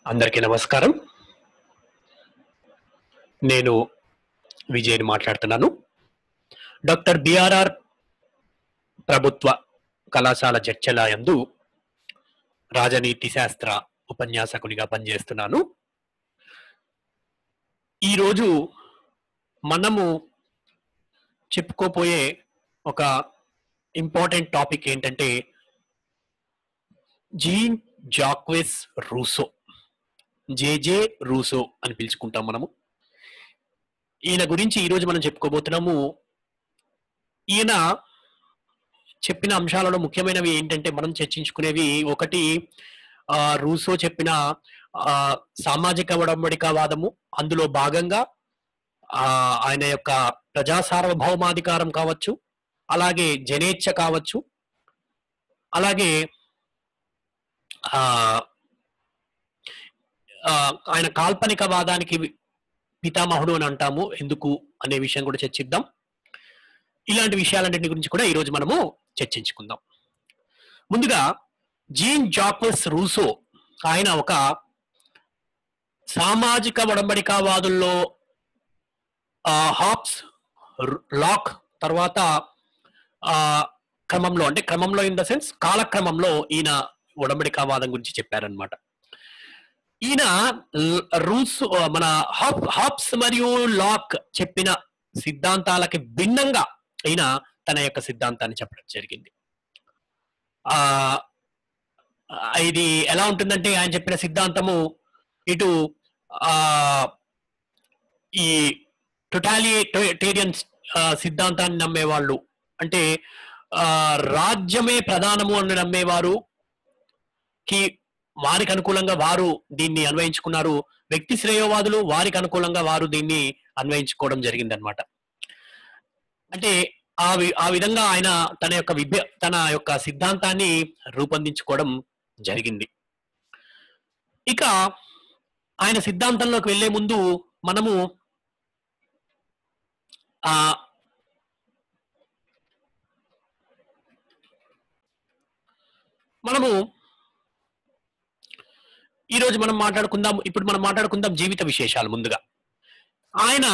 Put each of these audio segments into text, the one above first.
అందరికీ నమస్కారం నేను విజయ్ని మాట్లాడుతున్నాను డాక్టర్ బిఆర్ఆర్ ప్రభుత్వ కళాశాల జడ్చల యందు రాజనీతి శాస్త్ర ఉపన్యాసకునిగా పనిచేస్తున్నాను ఈరోజు మనము చెప్పుకోపోయే ఒక ఇంపార్టెంట్ టాపిక్ ఏంటంటే Jean Jacques Rousseau JJ Rousseau అని పిలుచుకుంటాం మనము ఈయన గురించి ఈరోజు మనం చెప్పుకోబోతున్నాము ఈయన చెప్పిన అంశాలలో ముఖ్యమైనవి ఏంటంటే మనం చర్చించుకునేవి ఒకటి ఆ, రూసో చెప్పిన ఆ, సామాజిక ఒడంబడికావాదము అందులో భాగంగా ఆ, ఆయన యొక్క ప్రజా సార్వభౌమాధికారం కావచ్చు అలాగే జనేచ్ఛ కావచ్చు అలాగే ఆ ఆ, ఆయన కాల్పనిక వాదానికి పితామహుడు అని అంటాము ఎందుకు అనే విషయం కూడా చర్చిద్దాం ఇలాంటి విషయాలన్నింటి గురించి కూడా ఈరోజు మనము చర్చించుకుందాం ముందుగా జీన్ జాక్వెస్ రూసో ఆయన ఒక సామాజిక ఒడంబడికావాదుల్లో ఆ, హాబ్స్ ర్- లాక్ తర్వాత ఆ క్రమంలో అంటే క్రమంలో ఇన్ ద సెన్స్ కాలక్రమంలో ఈయన ఒడంబడికావాదం గురించి చెప్పారనమాట ఈయన ల్- రూల్స్ ఆ, మన హాప్ హాప్స్ మరియు లాక్ చెప్పిన సిద్ధాంతాలకి భిన్నంగా ఈయన తన యొక్క సిద్ధాంతాన్ని చెప్పడం జరిగింది ఆ ఆ, ఇది ఎలా ఉంటుందంటే ఆయన చెప్పిన సిద్ధాంతము ఇటు ఆ ఈ టొటాలిటేరియన్ సిద్ధాంతాన్ని నమ్మేవాళ్ళు అంటే ఆ, రాజ్యమే ప్రధానము అని నమ్మేవారు కి వారికి అనుకూలంగా వారు దీన్ని అన్వయించుకున్నారు వ్యక్తి శ్రేయోవాదులు వారికి అనుకూలంగా వారు దీన్ని అన్వయించుకోవడం జరిగిందనమాట అంటే ఆ వి- ఆ విధంగా ఆయన తన యొక్క విభ తన యొక్క సిద్ధాంతాన్ని రూపొందించుకోవడం జరిగింది ఇక ఆయన సిద్ధాంతంలోకి వెళ్లే ముందు మనము ఆ మనము ఈ రోజు మనం మాట్లాడుకుందాం ఇప్పుడు మనం మాట్లాడుకుందాం జీవిత విశేషాలు ముందుగా ఆయన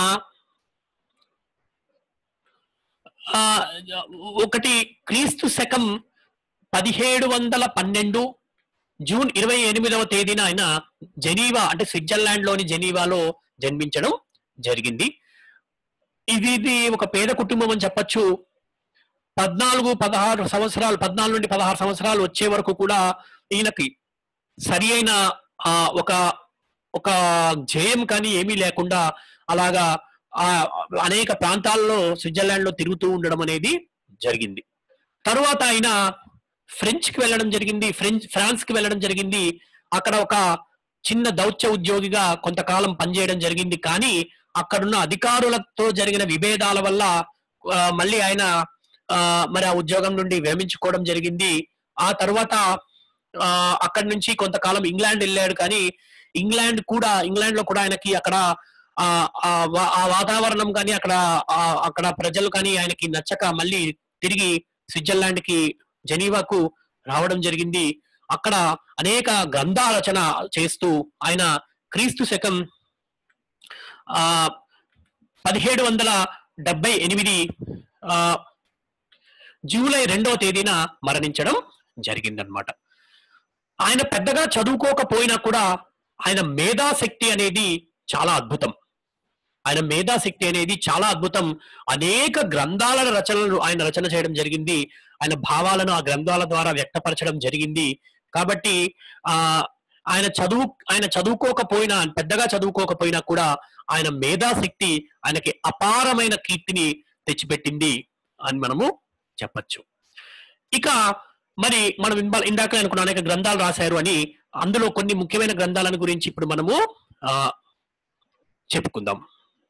ఆ, ఒకటి క్రీస్తు శకం పదిహేడు వందల పన్నెండు జూన్ ఇరవై ఎనిమిదవ తేదీన ఆయన జెనీవా అంటే స్విట్జర్లాండ్ లోని జెనీవాలో జన్మించడం జరిగింది ఇది ఇది ఒక పేద కుటుంబం అని చెప్పొచ్చు పద్నాలుగు పదహారు సంవత్సరాలు పద్నాలుగు నుండి పదహారు సంవత్సరాలు వచ్చే వరకు కూడా ఈయనకి సరి అయిన ఆ, ఒక ఒక జయం కానీ ఏమీ లేకుండా అలాగా ఆ అనేక ప్రాంతాల్లో స్విట్జర్లాండ్ లో తిరుగుతూ ఉండడం అనేది జరిగింది తరువాత ఆయన ఫ్రెంచ్ కి వెళ్ళడం జరిగింది ఫ్రెంచ్ ఫ్రాన్స్ కి వెళ్ళడం జరిగింది అక్కడ ఒక చిన్న దౌత్య ఉద్యోగిగా కొంతకాలం పనిచేయడం జరిగింది కానీ అక్కడున్న అధికారులతో జరిగిన విభేదాల వల్ల ఆ, మళ్ళీ ఆయన ఆ, మరి ఆ ఉద్యోగం నుండి విరమించుకోవడం జరిగింది ఆ తర్వాత ఆ, అక్కడి నుంచి కొంతకాలం ఇంగ్లాండ్ వెళ్ళాడు కానీ ఇంగ్లాండ్ కూడా ఇంగ్లాండ్ లో కూడా ఆయనకి అక్కడ ఆ ఆ వా- ఆ వాతావరణం కానీ అక్కడ ఆ అక్కడ ప్రజలు కానీ ఆయనకి నచ్చక మళ్ళీ తిరిగి స్విట్జర్లాండ్ కి జెనీవాకు రావడం జరిగింది అక్కడ అనేక గ్రంథాల రచన చేస్తూ ఆయన క్రీస్తు శకం ఆ పదిహేడు వందల డెబ్బై ఎనిమిది ఆ జూలై రెండవ తేదీన మరణించడం జరిగిందనమాట ఆయన పెద్దగా చదువుకోకపోయినా కూడా ఆయన మేధాశక్తి అనేది చాలా అద్భుతం ఆయన మేధాశక్తి అనేది చాలా అద్భుతం అనేక గ్రంథాల రచనలు ఆయన రచన చేయడం జరిగింది ఆయన భావాలను ఆ గ్రంథాల ద్వారా వ్యక్తపరచడం జరిగింది కాబట్టి ఆ ఆయన చదువు ఆయన చదువుకోకపోయినా పెద్దగా చదువుకోకపోయినా కూడా ఆయన మేధాశక్తి ఆయనకి అపారమైన కీర్తిని తెచ్చిపెట్టింది అని మనము చెప్పచ్చు ఇక మరి మనం ఇంబ- ఇందాక అనుకున్న అనేక గ్రంథాలు రాశారు అని అందులో కొన్ని ముఖ్యమైన గ్రంథాలను గురించి ఇప్పుడు మనము ఆ, చెప్పుకుందాం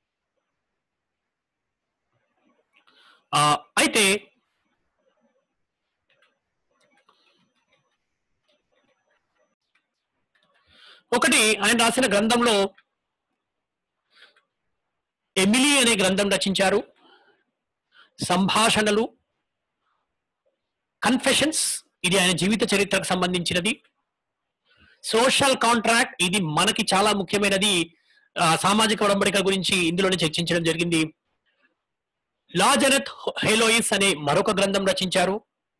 ఆ, అయితే ఒకటి ఆయన రాసిన గ్రంథంలో ఎమిలీ అనే గ్రంథం రచించారు సంభాషణలు కన్ఫెషన్స్ ఇది ఆయన జీవిత చరిత్రకు సంబంధించినది సోషల్ కాంట్రాక్ట్ ఇది మనకి చాలా ముఖ్యమైనది ఆ, సామాజిక ఉడంబడిక గురించి ఇందులోనే చర్చించడం జరిగింది లాజరత్ హెలోయిస్ అనే మరొక గ్రంథం రచించారు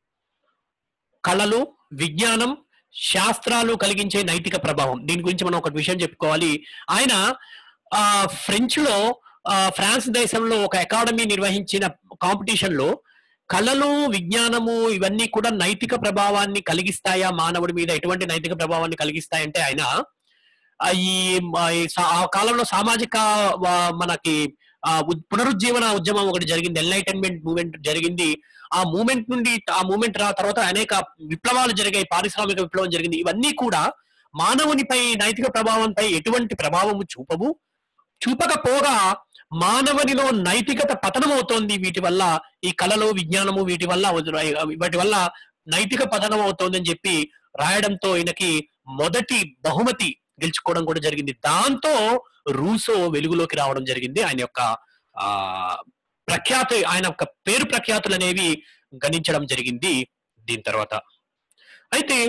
కళలు విజ్ఞానం శాస్త్రాలు కలిగించే నైతిక ప్రభావం దీని గురించి మనం ఒక విషయం చెప్పుకోవాలి ఆయన ఆ ఫ్రెంచ్ లో ఆ, ఫ్రాన్స్ దేశంలో ఒక అకాడమీ నిర్వహించిన కాంపిటీషన్ లో కళలు విజ్ఞానము ఇవన్నీ కూడా నైతిక ప్రభావాన్ని కలిగిస్తాయా మానవుడి మీద ఎటువంటి నైతిక ప్రభావాన్ని కలిగిస్తాయంటే ఆయన ఆ, ఈ మ- ఈ సా- ఆ కాలంలో సామాజిక ఆ, మనకి ఆ, ఉద్- పునరుజ్జీవన ఉద్యమం ఒకటి జరిగింది ఎన్లైటన్మెంట్ మూవ్మెంట్ జరిగింది ఆ మూమెంట్ నుండి ఆ మూమెంట్ తర్వాత అనేక విప్లవాలు జరిగాయి పారిశ్రామిక విప్లవం జరిగింది ఇవన్నీ కూడా మానవునిపై నైతిక ప్రభావంపై ఎటువంటి ప్రభావము చూపవు చూపకపోగా మానవునిలో నైతికత పతనం అవుతోంది వీటి వల్ల ఈ కళలు విజ్ఞానము వీటి వల్ల వాటి వల్ల నైతిక పతనం అవుతోందని చెప్పి రాయడంతో ఈయనకి మొదటి బహుమతి గెలుచుకోవడం కూడా జరిగింది దాంతో రూసో వెలుగులోకి రావడం జరిగింది ఆయన యొక్క ఆ ప్రఖ్యాతి ఆయన యొక్క పేరు ప్రఖ్యాతులు అనేవి గణించడం జరిగింది దీని తర్వాత అయితే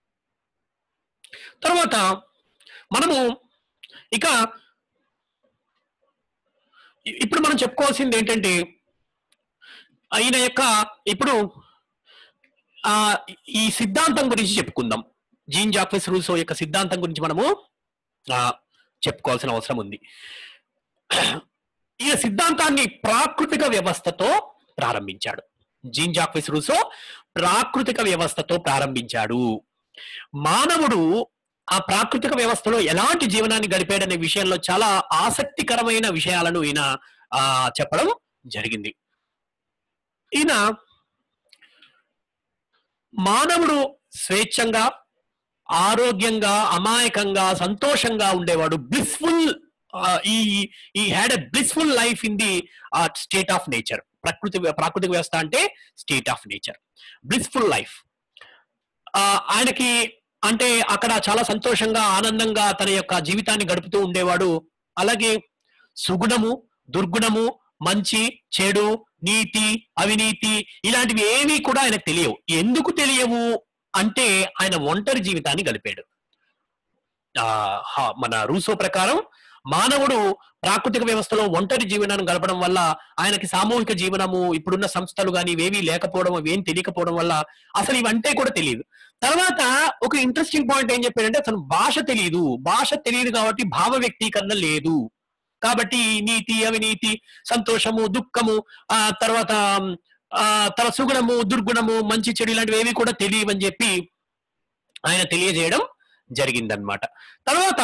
తర్వాత మనము ఇక ఇ- ఇప్పుడు మనం చెప్పుకోవాల్సింది ఏంటంటే ఆయన యొక్క ఇప్పుడు ఆ ఈ సిద్ధాంతం గురించి చెప్పుకుందాం జీన్ జాక్వెస్ రూసో యొక్క సిద్ధాంతం గురించి మనము ఆ, చెప్పుకోవాల్సిన అవసరం ఉంది ఈ సిద్ధాంతాన్ని ప్రాకృతిక వ్యవస్థతో ప్రారంభించాడు జీన్ జాక్వెస్ రూసో ప్రాకృతిక వ్యవస్థతో ప్రారంభించాడు మానవుడు ఆ ప్రాకృతిక వ్యవస్థలో ఎలాంటి జీవనాన్ని గడిపాడనే విషయంలో చాలా ఆసక్తికరమైన విషయాలను ఈయన ఆ, చెప్పడం జరిగింది ఈయన మానవుడు స్వేచ్ఛంగా ఆరోగ్యంగా అమాయకంగా సంతోషంగా ఉండేవాడు బ్లిస్ఫుల్ ఈ ఈ had a blissful life in the state of nature ప్రకృతి ప్రాకృతిక వ్యవస్థ అంటే state of nature blissful life ఆయనకి అంటే అక్కడ చాలా సంతోషంగా ఆనందంగా తన యొక్క జీవితాన్ని గడుపుతూ ఉండేవాడు అలాగే సుగుణము దుర్గుణము మంచి చెడు నీతి అవినీతి ఇలాంటివి ఏమీ కూడా ఆయనకు తెలియవు ఎందుకు తెలియవు అంటే ఆయన ఒంటరి జీవితాన్ని గడిపాడు ఆ హ- మన రూసో ప్రకారం మానవుడు ప్రాకృతిక వ్యవస్థలో ఒంటరి జీవనాన్ని గడపడం వల్ల ఆయనకి సామూహిక జీవనము ఇప్పుడున్న సంస్థలు కానీ ఇవేమీ లేకపోవడం అవేం తెలియకపోవడం వల్ల అసలు ఇవంటే కూడా తెలియదు తర్వాత ఒక ఇంట్రెస్టింగ్ పాయింట్ ఏం చెప్పాడంటే అసలు భాష తెలియదు భాష తెలియదు కాబట్టి భావ వ్యక్తీకరణ లేదు కాబట్టి నీతి అవినీతి సంతోషము దుఃఖము ఆ తర్వాత ఆ తన సుగుణము దుర్గుణము మంచి చెడు ఇలాంటివి ఏవి కూడా తెలియవని చెప్పి ఆయన తెలియజేయడం జరిగిందనమాట తర్వాత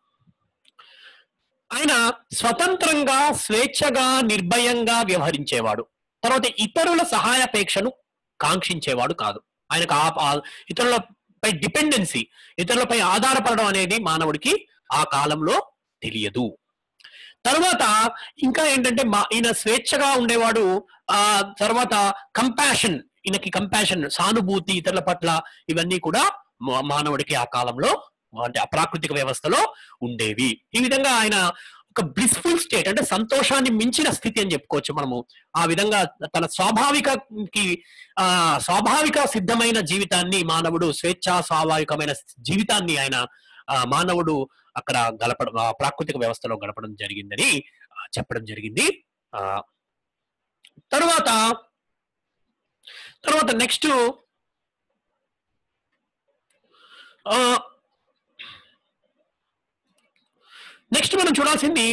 ఆయన స్వతంత్రంగా స్వేచ్ఛగా నిర్భయంగా వ్యవహరించేవాడు తర్వాత ఇతరుల సహాయాపేక్షను కాంక్షించేవాడు కాదు ఆయనకు ఆ- ఆ ఇతరులపై డిపెండెన్సీ ఇతరులపై ఆధారపడడం అనేది మానవుడికి ఆ కాలంలో తెలియదు తర్వాత ఇంకా ఏంటంటే మా ఈయన స్వేచ్ఛగా ఉండేవాడు ఆ తర్వాత కంపాషన్ ఈయనకి కంపాషన్ సానుభూతి ఇతరుల పట్ల ఇవన్నీ కూడా మా- మానవుడికి ఆ కాలంలో అంటే ఆ ప్రాకృతిక వ్యవస్థలో ఉండేవి ఈ విధంగా ఆయన ఒక బ్లిస్ఫుల్ స్టేట్ అంటే సంతోషాన్ని మించిన స్థితి అని చెప్పుకోవచ్చు మనము ఆ విధంగా తన స్వాభావికకి ఆ స్వాభావిక సిద్ధమైన జీవితాన్ని మానవుడు స్వేచ్ఛా స్వాభావికమైన జీవితాన్ని ఆయన ఆ, మానవుడు అక్కడ గడపడం ఆ ప్రాకృతిక వ్యవస్థలో గడపడం జరిగిందని ఆ, చెప్పడం జరిగింది ఆ తర్వాత తర్వాత నెక్స్ట్ నెక్స్ట్ మనం చూడాల్సింది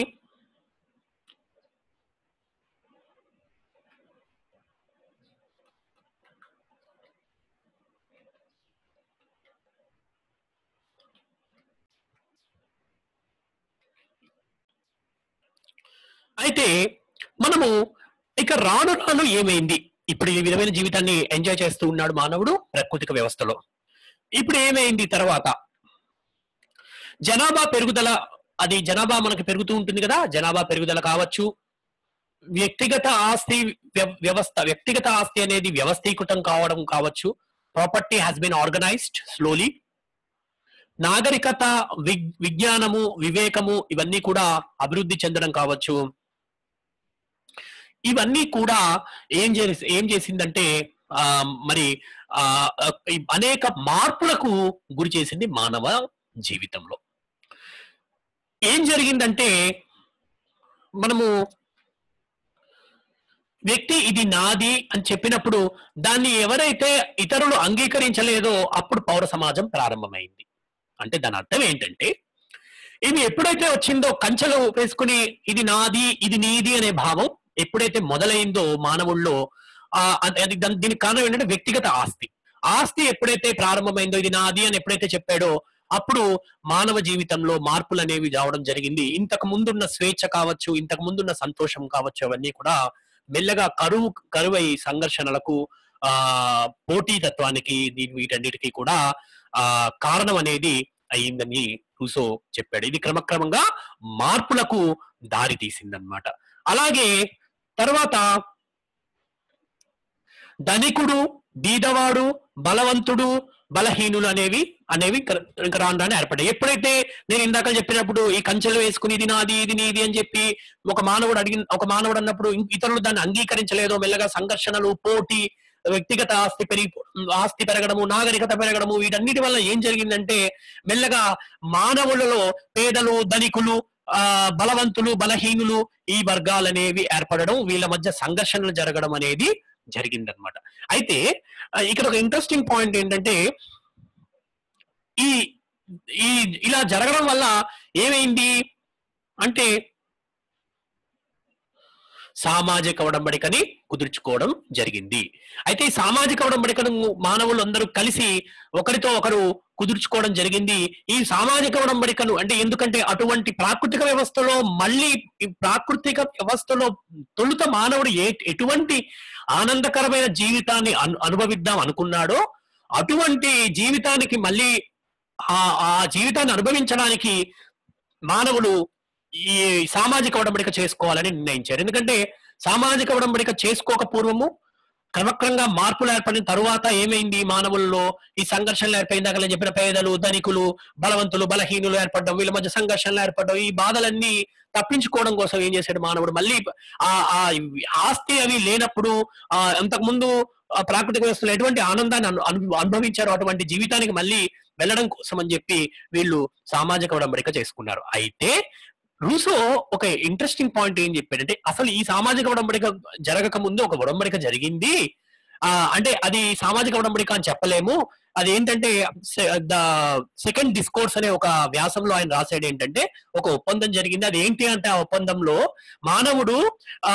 అయితే మనము ఇక రాను రాను ఏమైంది ఇప్పుడు ఈ విధమైన జీవితాన్ని ఎంజాయ్ చేస్తూ ఉన్నాడు మానవుడు ప్రాకృతిక వ్యవస్థలో ఇప్పుడు ఏమైంది తర్వాత జనాభా పెరుగుదల అది జనాభా మనకి పెరుగుతూ ఉంటుంది కదా జనాభా పెరుగుదల కావచ్చు వ్యక్తిగత ఆస్తి వ్య- వ్యవస్థ వ్యక్తిగత ఆస్తి అనేది వ్యవస్థీకృతం కావడం కావచ్చు property has been organised slowly నాగరికత వి- విజ్ఞానము వివేకము ఇవన్నీ కూడా అభివృద్ధి చెందడం కావచ్చు ఇవన్నీ కూడా ఏం చేసి ఏం చేసిందంటే ఆ, మరి ఆ, ఈ అనేక మార్పులకు గురి చేసింది మానవ జీవితంలో ఏం జరిగిందంటే మనము వ్యక్తి ఇది నాది అని చెప్పినప్పుడు దాన్ని ఎవరైతే ఇతరులు అంగీకరించలేదో అప్పుడు పౌర సమాజం ప్రారంభమైంది అంటే దాని అర్థం ఏంటంటే ఇది ఎప్పుడైతే వచ్చిందో కంచెలు వేసుకుని ఇది నాది ఇది నీది అనే భావం ఎప్పుడైతే మొదలైందో మానవుల్లో ఆ అది- అది దాని- దీనికి కారణం ఏంటంటే వ్యక్తిగత ఆస్తి ఆస్తి ఎప్పుడైతే ప్రారంభమైందో ఇది నాది అని ఎప్పుడైతే చెప్పాడో అప్పుడు మానవ జీవితంలో మార్పులు అనేవి రావడం జరిగింది ఇంతకు ముందున్న స్వేచ్ఛ కావచ్చు ఇంతకు ముందున్న సంతోషం కావచ్చు అవన్నీ కూడా మెల్లగా కరువు కరువై సంఘర్షణలకు ఆ పోటీతత్వానికి దీని వీటన్నిటికీ కూడా ఆ కారణం అనేది అయ్యిందని రూసో చెప్పాడు ఇది క్రమక్రమంగా మార్పులకు దారి తీసిందనమాట అలాగే తర్వాత ధనికుడు బీదవాడు బలవంతుడు బలహీనులు అనేవి అనేవి క్ర- ఇంకా రాను రాను ఏర్పడ్డాయి ఎప్పుడైతే నేను ఇందాక చెప్పినప్పుడు ఈ కంచెలు వేసుకుని ఇది నాది ఇది నీది అని చెప్పి ఒక మానవుడు అడిగిన ఒక మానవుడు అన్నప్పుడు ఇం- ఇతరులు దాన్ని అంగీకరించలేదో మెల్లగా సంఘర్షణలు పోటీ వ్యక్తిగత ఆస్తి పెరిగి ఆస్తి పెరగడము నాగరికత పెరగడము వీటన్నిటి వల్ల ఏం జరిగిందంటే మెల్లగా మానవులలో పేదలు ధనికులు ఆ బలవంతులు బలహీనులు ఈ వర్గాలనేవి ఏర్పడడం వీళ్ళ మధ్య సంఘర్షణలు జరగడం అనేది జరిగిందనమాట అయితే ఆ, ఇక్కడ ఒక ఇంట్రెస్టింగ్ పాయింట్ ఏంటంటే ఈ ఈ ఇలా జరగడం వల్ల ఏమైంది అంటే సామాజిక ఉడంబడికని కుదుర్చుకోవడం జరిగింది అయితే ఈ సామాజిక ఉడంబడికను మానవులు అందరూ కలిసి ఒకరితో ఒకరు కుదుర్చుకోవడం జరిగింది ఈ సామాజిక ఉడంబడికను అంటే ఎందుకంటే అటువంటి ప్రాకృతిక వ్యవస్థలో మళ్ళీ ఈ ప్రాకృతిక వ్యవస్థలో తొలుత మానవుడు ఏ ఎటువంటి ఆనందకరమైన జీవితాన్ని అను అనుభవిద్దాం అనుకున్నాడో అటువంటి జీవితానికి మళ్ళీ ఆ ఆ జీవితాన్ని అనుభవించడానికి మానవులు ఈ సామాజిక ఉడంబడిక చేసుకోవాలని నిర్ణయించారు ఎందుకంటే సామాజిక ఉడంబడిక చేసుకోక పూర్వము క్రమక్రమంగా మార్పులు ఏర్పడిన తరువాత ఏమైంది మానవుల్లో ఈ సంఘర్షణలు ఏర్పడిందాక నేను చెప్పిన పేదలు ధనికులు బలవంతులు బలహీనులు ఏర్పడడం వీళ్ళ మధ్య సంఘర్షణలు ఏర్పడడం ఈ బాధలన్నీ తప్పించుకోవడం కోసం ఏం చేశాడు మానవుడు మళ్ళీ ఆ ఆ ఆస్తి అవి లేనప్పుడు ఆ అంతకుముందు ఆ ప్రాకృతిక వ్యవస్థలో ఎటువంటి ఆనందాన్ని అను- అను- అనుభవించారో అటువంటి జీవితానికి మళ్ళీ వెళ్ళడం కోసం అని చెప్పి వీళ్ళు సామాజిక ఉడంబడిక చేసుకున్నారు అయితే రూసో ఒక ఇంట్రెస్టింగ్ పాయింట్ ఏం చెప్పాడంటే అసలు ఈ సామాజిక ఉడంబడిక జరగక ముందు ఒక ఉడంబడిక జరిగింది ఆ అంటే అది సామాజిక ఉడంబడిక అని చెప్పలేము అది ఏంటంటే ద సెకండ్ డిస్కోర్స్ అనే ఒక వ్యాసంలో ఆయన రాసాడు ఏంటంటే ఒక ఒప్పందం జరిగింది అది ఏంటి అంటే ఆ ఒప్పందంలో మానవుడు ఆ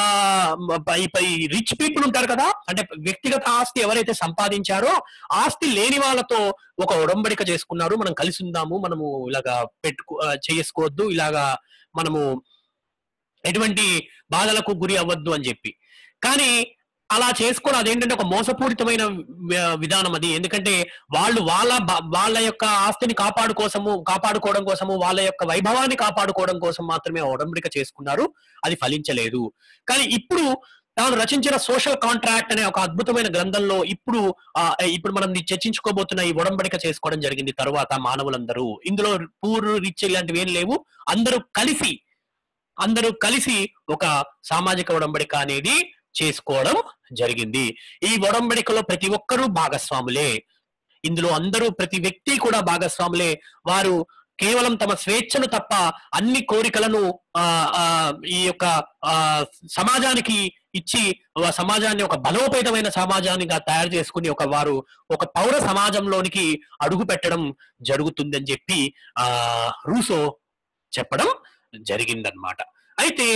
రిచ్ పీపుల్ ఉంటారు కదా అంటే వ్యక్తిగత ఆస్తి ఎవరైతే సంపాదించారో ఆస్తి లేని వాళ్ళతో ఒక ఉడంబడిక చేసుకున్నారు మనం కలిసి ఉందాము మనము ఇలాగా పెట్టుకో ఆ, చేసుకోవద్దు ఇలాగా మనము ఎటువంటి బాధలకు గురి అవ్వద్దు అని చెప్పి కానీ అలా చేసుకోవడం అదేంటంటే ఒక మోసపూరితమైన వి- విధానం అది ఎందుకంటే వాళ్ళు వాళ్ళ బ- వాళ్ళ యొక్క ఆస్తిని కాపాడుకోసము కాపాడుకోవడం కోసము వాళ్ళ యొక్క వైభవాన్ని కాపాడుకోవడం కోసం మాత్రమే ఆ ఒడంబడిక చేసుకున్నారు అది ఫలించలేదు కానీ ఇప్పుడు తాను రచించిన సోషల్ కాంట్రాక్ట్ అనే ఒక అద్భుతమైన గ్రంథంలో ఇప్పుడు ఆ, ఇప్పుడు మనం చర్చించుకోబోతున్న ఈ ఒడంబడిక చేసుకోవడం జరిగింది తరువాత మానవులందరూ ఇందులో పూర్ రిచ్ ఇలాంటివి ఏం లేవు అందరూ కలిసి అందరూ కలిసి ఒక సామాజిక ఒడంబడిక అనేది చేసుకోవడం జరిగింది ఈ ఒడంబడికలో ప్రతి ఒక్కరూ భాగస్వాములే ఇందులో అందరూ ప్రతి వ్యక్తి కూడా భాగస్వాములే వారు కేవలం తమ స్వేచ్ఛను తప్ప అన్ని కోరికలను ఆ ఆ, ఈ యొక్క ఆ సమాజానికి ఇచ్చి ఆ సమాజాన్ని ఒక బలోపేతమైన సమాజానిగా తయారు చేసుకుని ఒక వారు ఒక పౌర సమాజంలోనికి అడుగు పెట్టడం జరుగుతుందని చెప్పి ఆ రూసో చెప్పడం జరిగిందనమాట అయితే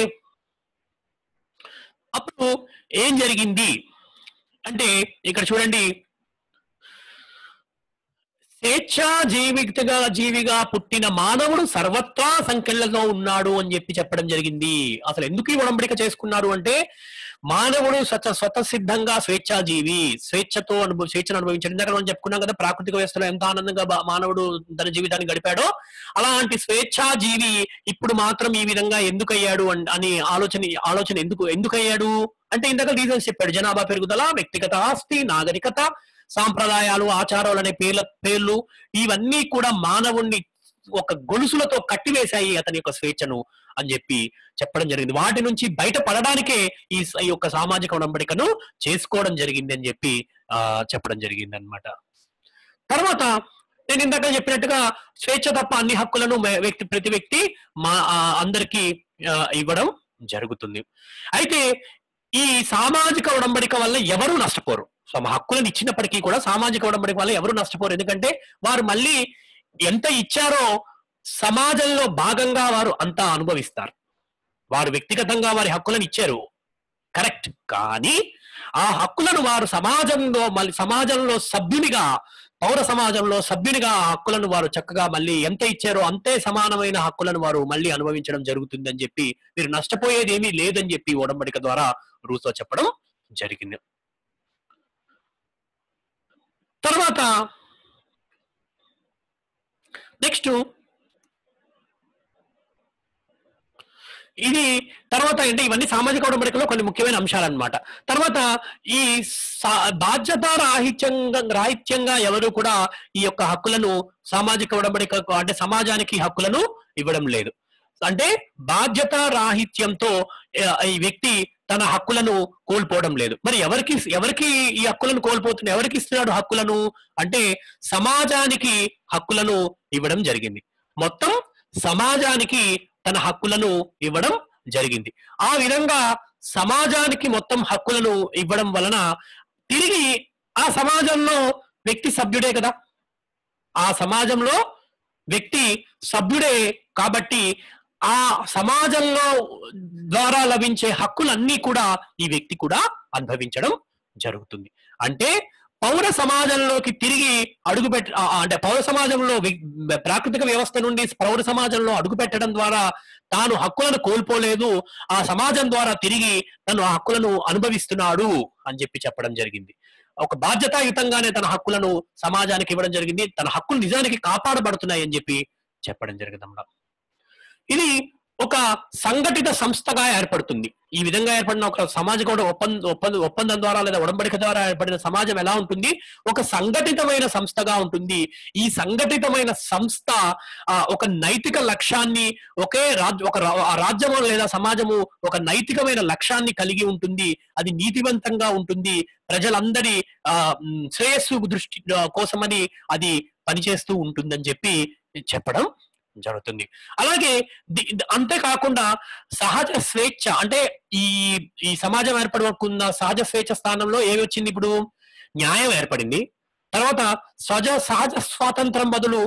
అప్పుడు ఏం జరిగింది అంటే ఇక్కడ చూడండి స్వేచ్ఛా జీవితగా జీవిగా పుట్టిన మానవుడు సర్వత్రా సంఖ్యలలో ఉన్నాడు అని చెప్పి చెప్పడం జరిగింది అసలు ఎందుకు ఈ ఉడంబడిక చేసుకున్నారు అంటే మానవుడు స్వత స్వతసిద్ధంగా స్వేచ్ఛా జీవి స్వేచ్ఛతో అనుభవ స్వేచ్ఛను అనుభవించాడు ఇందాక మనం చెప్పుకున్నాం కదా ప్రాకృతిక వ్యవస్థలో ఎంత ఆనందంగా బా- మానవుడు తన జీవితాన్ని గడిపాడో అలాంటి స్వేచ్ఛా జీవి ఇప్పుడు మాత్రం ఈ విధంగా ఎందుకు అయ్యాడు అన్- అని ఆలోచన ఆలోచన ఎందుకు ఎందుకు అయ్యాడు అంటే ఇందాక రీజన్స్ చెప్పాడు జనాభా పెరుగుదల వ్యక్తిగత ఆస్తి నాగరికత సాంప్రదాయాలు ఆచారాలు అనే పేర్ల పేర్లు ఇవన్నీ కూడా మానవుణ్ణి ఒక గొలుసులతో కట్టివేశాయి అతని యొక్క స్వేచ్ఛను అని చెప్పి చెప్పడం జరిగింది వాటి నుంచి బయట పడడానికే ఈ స- ఈ యొక్క సామాజిక ఉడంబడికను చేసుకోవడం జరిగింది అని చెప్పి ఆ చెప్పడం జరిగింది అనమాట తర్వాత నేను ఇందాక చెప్పినట్టుగా స్వేచ్ఛ తప్ప అన్ని హక్కులను మే- వ్యక్తి ప్రతి వ్యక్తి మా ఆ, అందరికీ ఆ, ఇవ్వడం జరుగుతుంది అయితే ఈ సామాజిక ఉడంబడిక వల్ల ఎవరు నష్టపోరు తమ హక్కులను ఇచ్చినప్పటికీ కూడా సామాజిక ఉడంబడిక వల్ల ఎవరు నష్టపోరు ఎందుకంటే వారు మళ్ళీ ఎంత ఇచ్చారో సమాజంలో భాగంగా వారు అంతా అనుభవిస్తారు వారు వ్యక్తిగతంగా వారి హక్కులను ఇచ్చారు కరెక్ట్ కానీ ఆ హక్కులను వారు సమాజంలో మళ్ళీ సమాజంలో సభ్యునిగా పౌర సమాజంలో సభ్యునిగా ఆ హక్కులను వారు చక్కగా మళ్ళీ ఎంత ఇచ్చారో అంతే సమానమైన హక్కులను వారు మళ్ళీ అనుభవించడం జరుగుతుందని చెప్పి మీరు నష్టపోయేది ఏమీ లేదని చెప్పి ఓడంబడిక ద్వారా రూసో చెప్పడం జరిగింది తర్వాత నెక్స్ట్ ఇది తర్వాత అంటే ఇవన్నీ సామాజిక ఉడంబడికలో కొన్ని ముఖ్యమైన అంశాలు అన్నమాట తర్వాత ఈ సా- బాధ్యత రాహిత్యంగా రాహిత్యంగా ఎవరు కూడా ఈ యొక్క హక్కులను సామాజిక ఉడంబడిక అంటే సమాజానికి హక్కులను ఇవ్వడం లేదు అంటే బాధ్యత రాహిత్యంతో ఆ, ఈ వ్యక్తి తన హక్కులను కోల్పోవడం లేదు మరి ఎవరికి ఎవరికి ఈ హక్కులను కోల్పోతున్న ఎవరికి ఇస్తున్నాడు హక్కులను అంటే సమాజానికి హక్కులను ఇవ్వడం జరిగింది మొత్తం సమాజానికి తన హక్కులను ఇవ్వడం జరిగింది ఆ విధంగా సమాజానికి మొత్తం హక్కులను ఇవ్వడం వలన తిరిగి ఆ సమాజంలో వ్యక్తి సభ్యుడే కదా ఆ సమాజంలో వ్యక్తి సభ్యుడే కాబట్టి ఆ సమాజంలో ద్వారా లభించే హక్కులన్నీ కూడా ఈ వ్యక్తి కూడా అనుభవించడం జరుగుతుంది అంటే పౌర సమాజంలోకి తిరిగి అడుగు పెట్ట ఆ, అంటే పౌర సమాజంలో వి- ప్రాకృతిక వ్యవస్థ నుండి పౌర సమాజంలో అడుగు పెట్టడం ద్వారా తాను హక్కులను కోల్పోలేదు ఆ సమాజం ద్వారా తిరిగి తను ఆ హక్కులను అనుభవిస్తున్నాడు అని చెప్పి చెప్పడం జరిగింది ఒక బాధ్యతాయుతంగానే తన హక్కులను సమాజానికి ఇవ్వడం జరిగింది తన హక్కులు నిజానికి కాపాడబడుతున్నాయి అని చెప్పి చెప్పడం జరిగింది అన్నమాట ఇది ఒక సంఘటిత సంస్థగా ఏర్పడుతుంది ఈ విధంగా ఏర్పడిన ఒక సామాజిక ఒక ఒప్పంద ఒప్పంద ఒప్పందం ద్వారా లేదా ఉడంబడిక ద్వారా ఏర్పడిన సమాజం ఎలా ఉంటుంది ఒక సంఘటితమైన సంస్థగా ఉంటుంది ఈ సంఘటితమైన సంస్థ ఆ, ఒక నైతిక లక్ష్యాన్ని ఒకే రాజ్య ఒక రా- ఆ రాజ్యము లేదా సమాజము ఒక నైతికమైన లక్ష్యాన్ని కలిగి ఉంటుంది అది నీతివంతంగా ఉంటుంది ప్రజలందరి ఆ మ్, శ్రేయస్సు దృష్టి ఆ, కోసమని అది పనిచేస్తూ ఉంటుందని చెప్పి చెప్పడం జరుగుతుంది అలాగే ది- ది- అంతేకాకుండా సహజ స్వేచ్ఛ అంటే ఈ ఈ సమాజం ఏర్పడుకున్న సహజ స్వేచ్ఛ స్థానంలో ఏమి వచ్చింది ఇప్పుడు న్యాయం ఏర్పడింది తర్వాత సహజ సహజ స్వాతంత్రం బదులు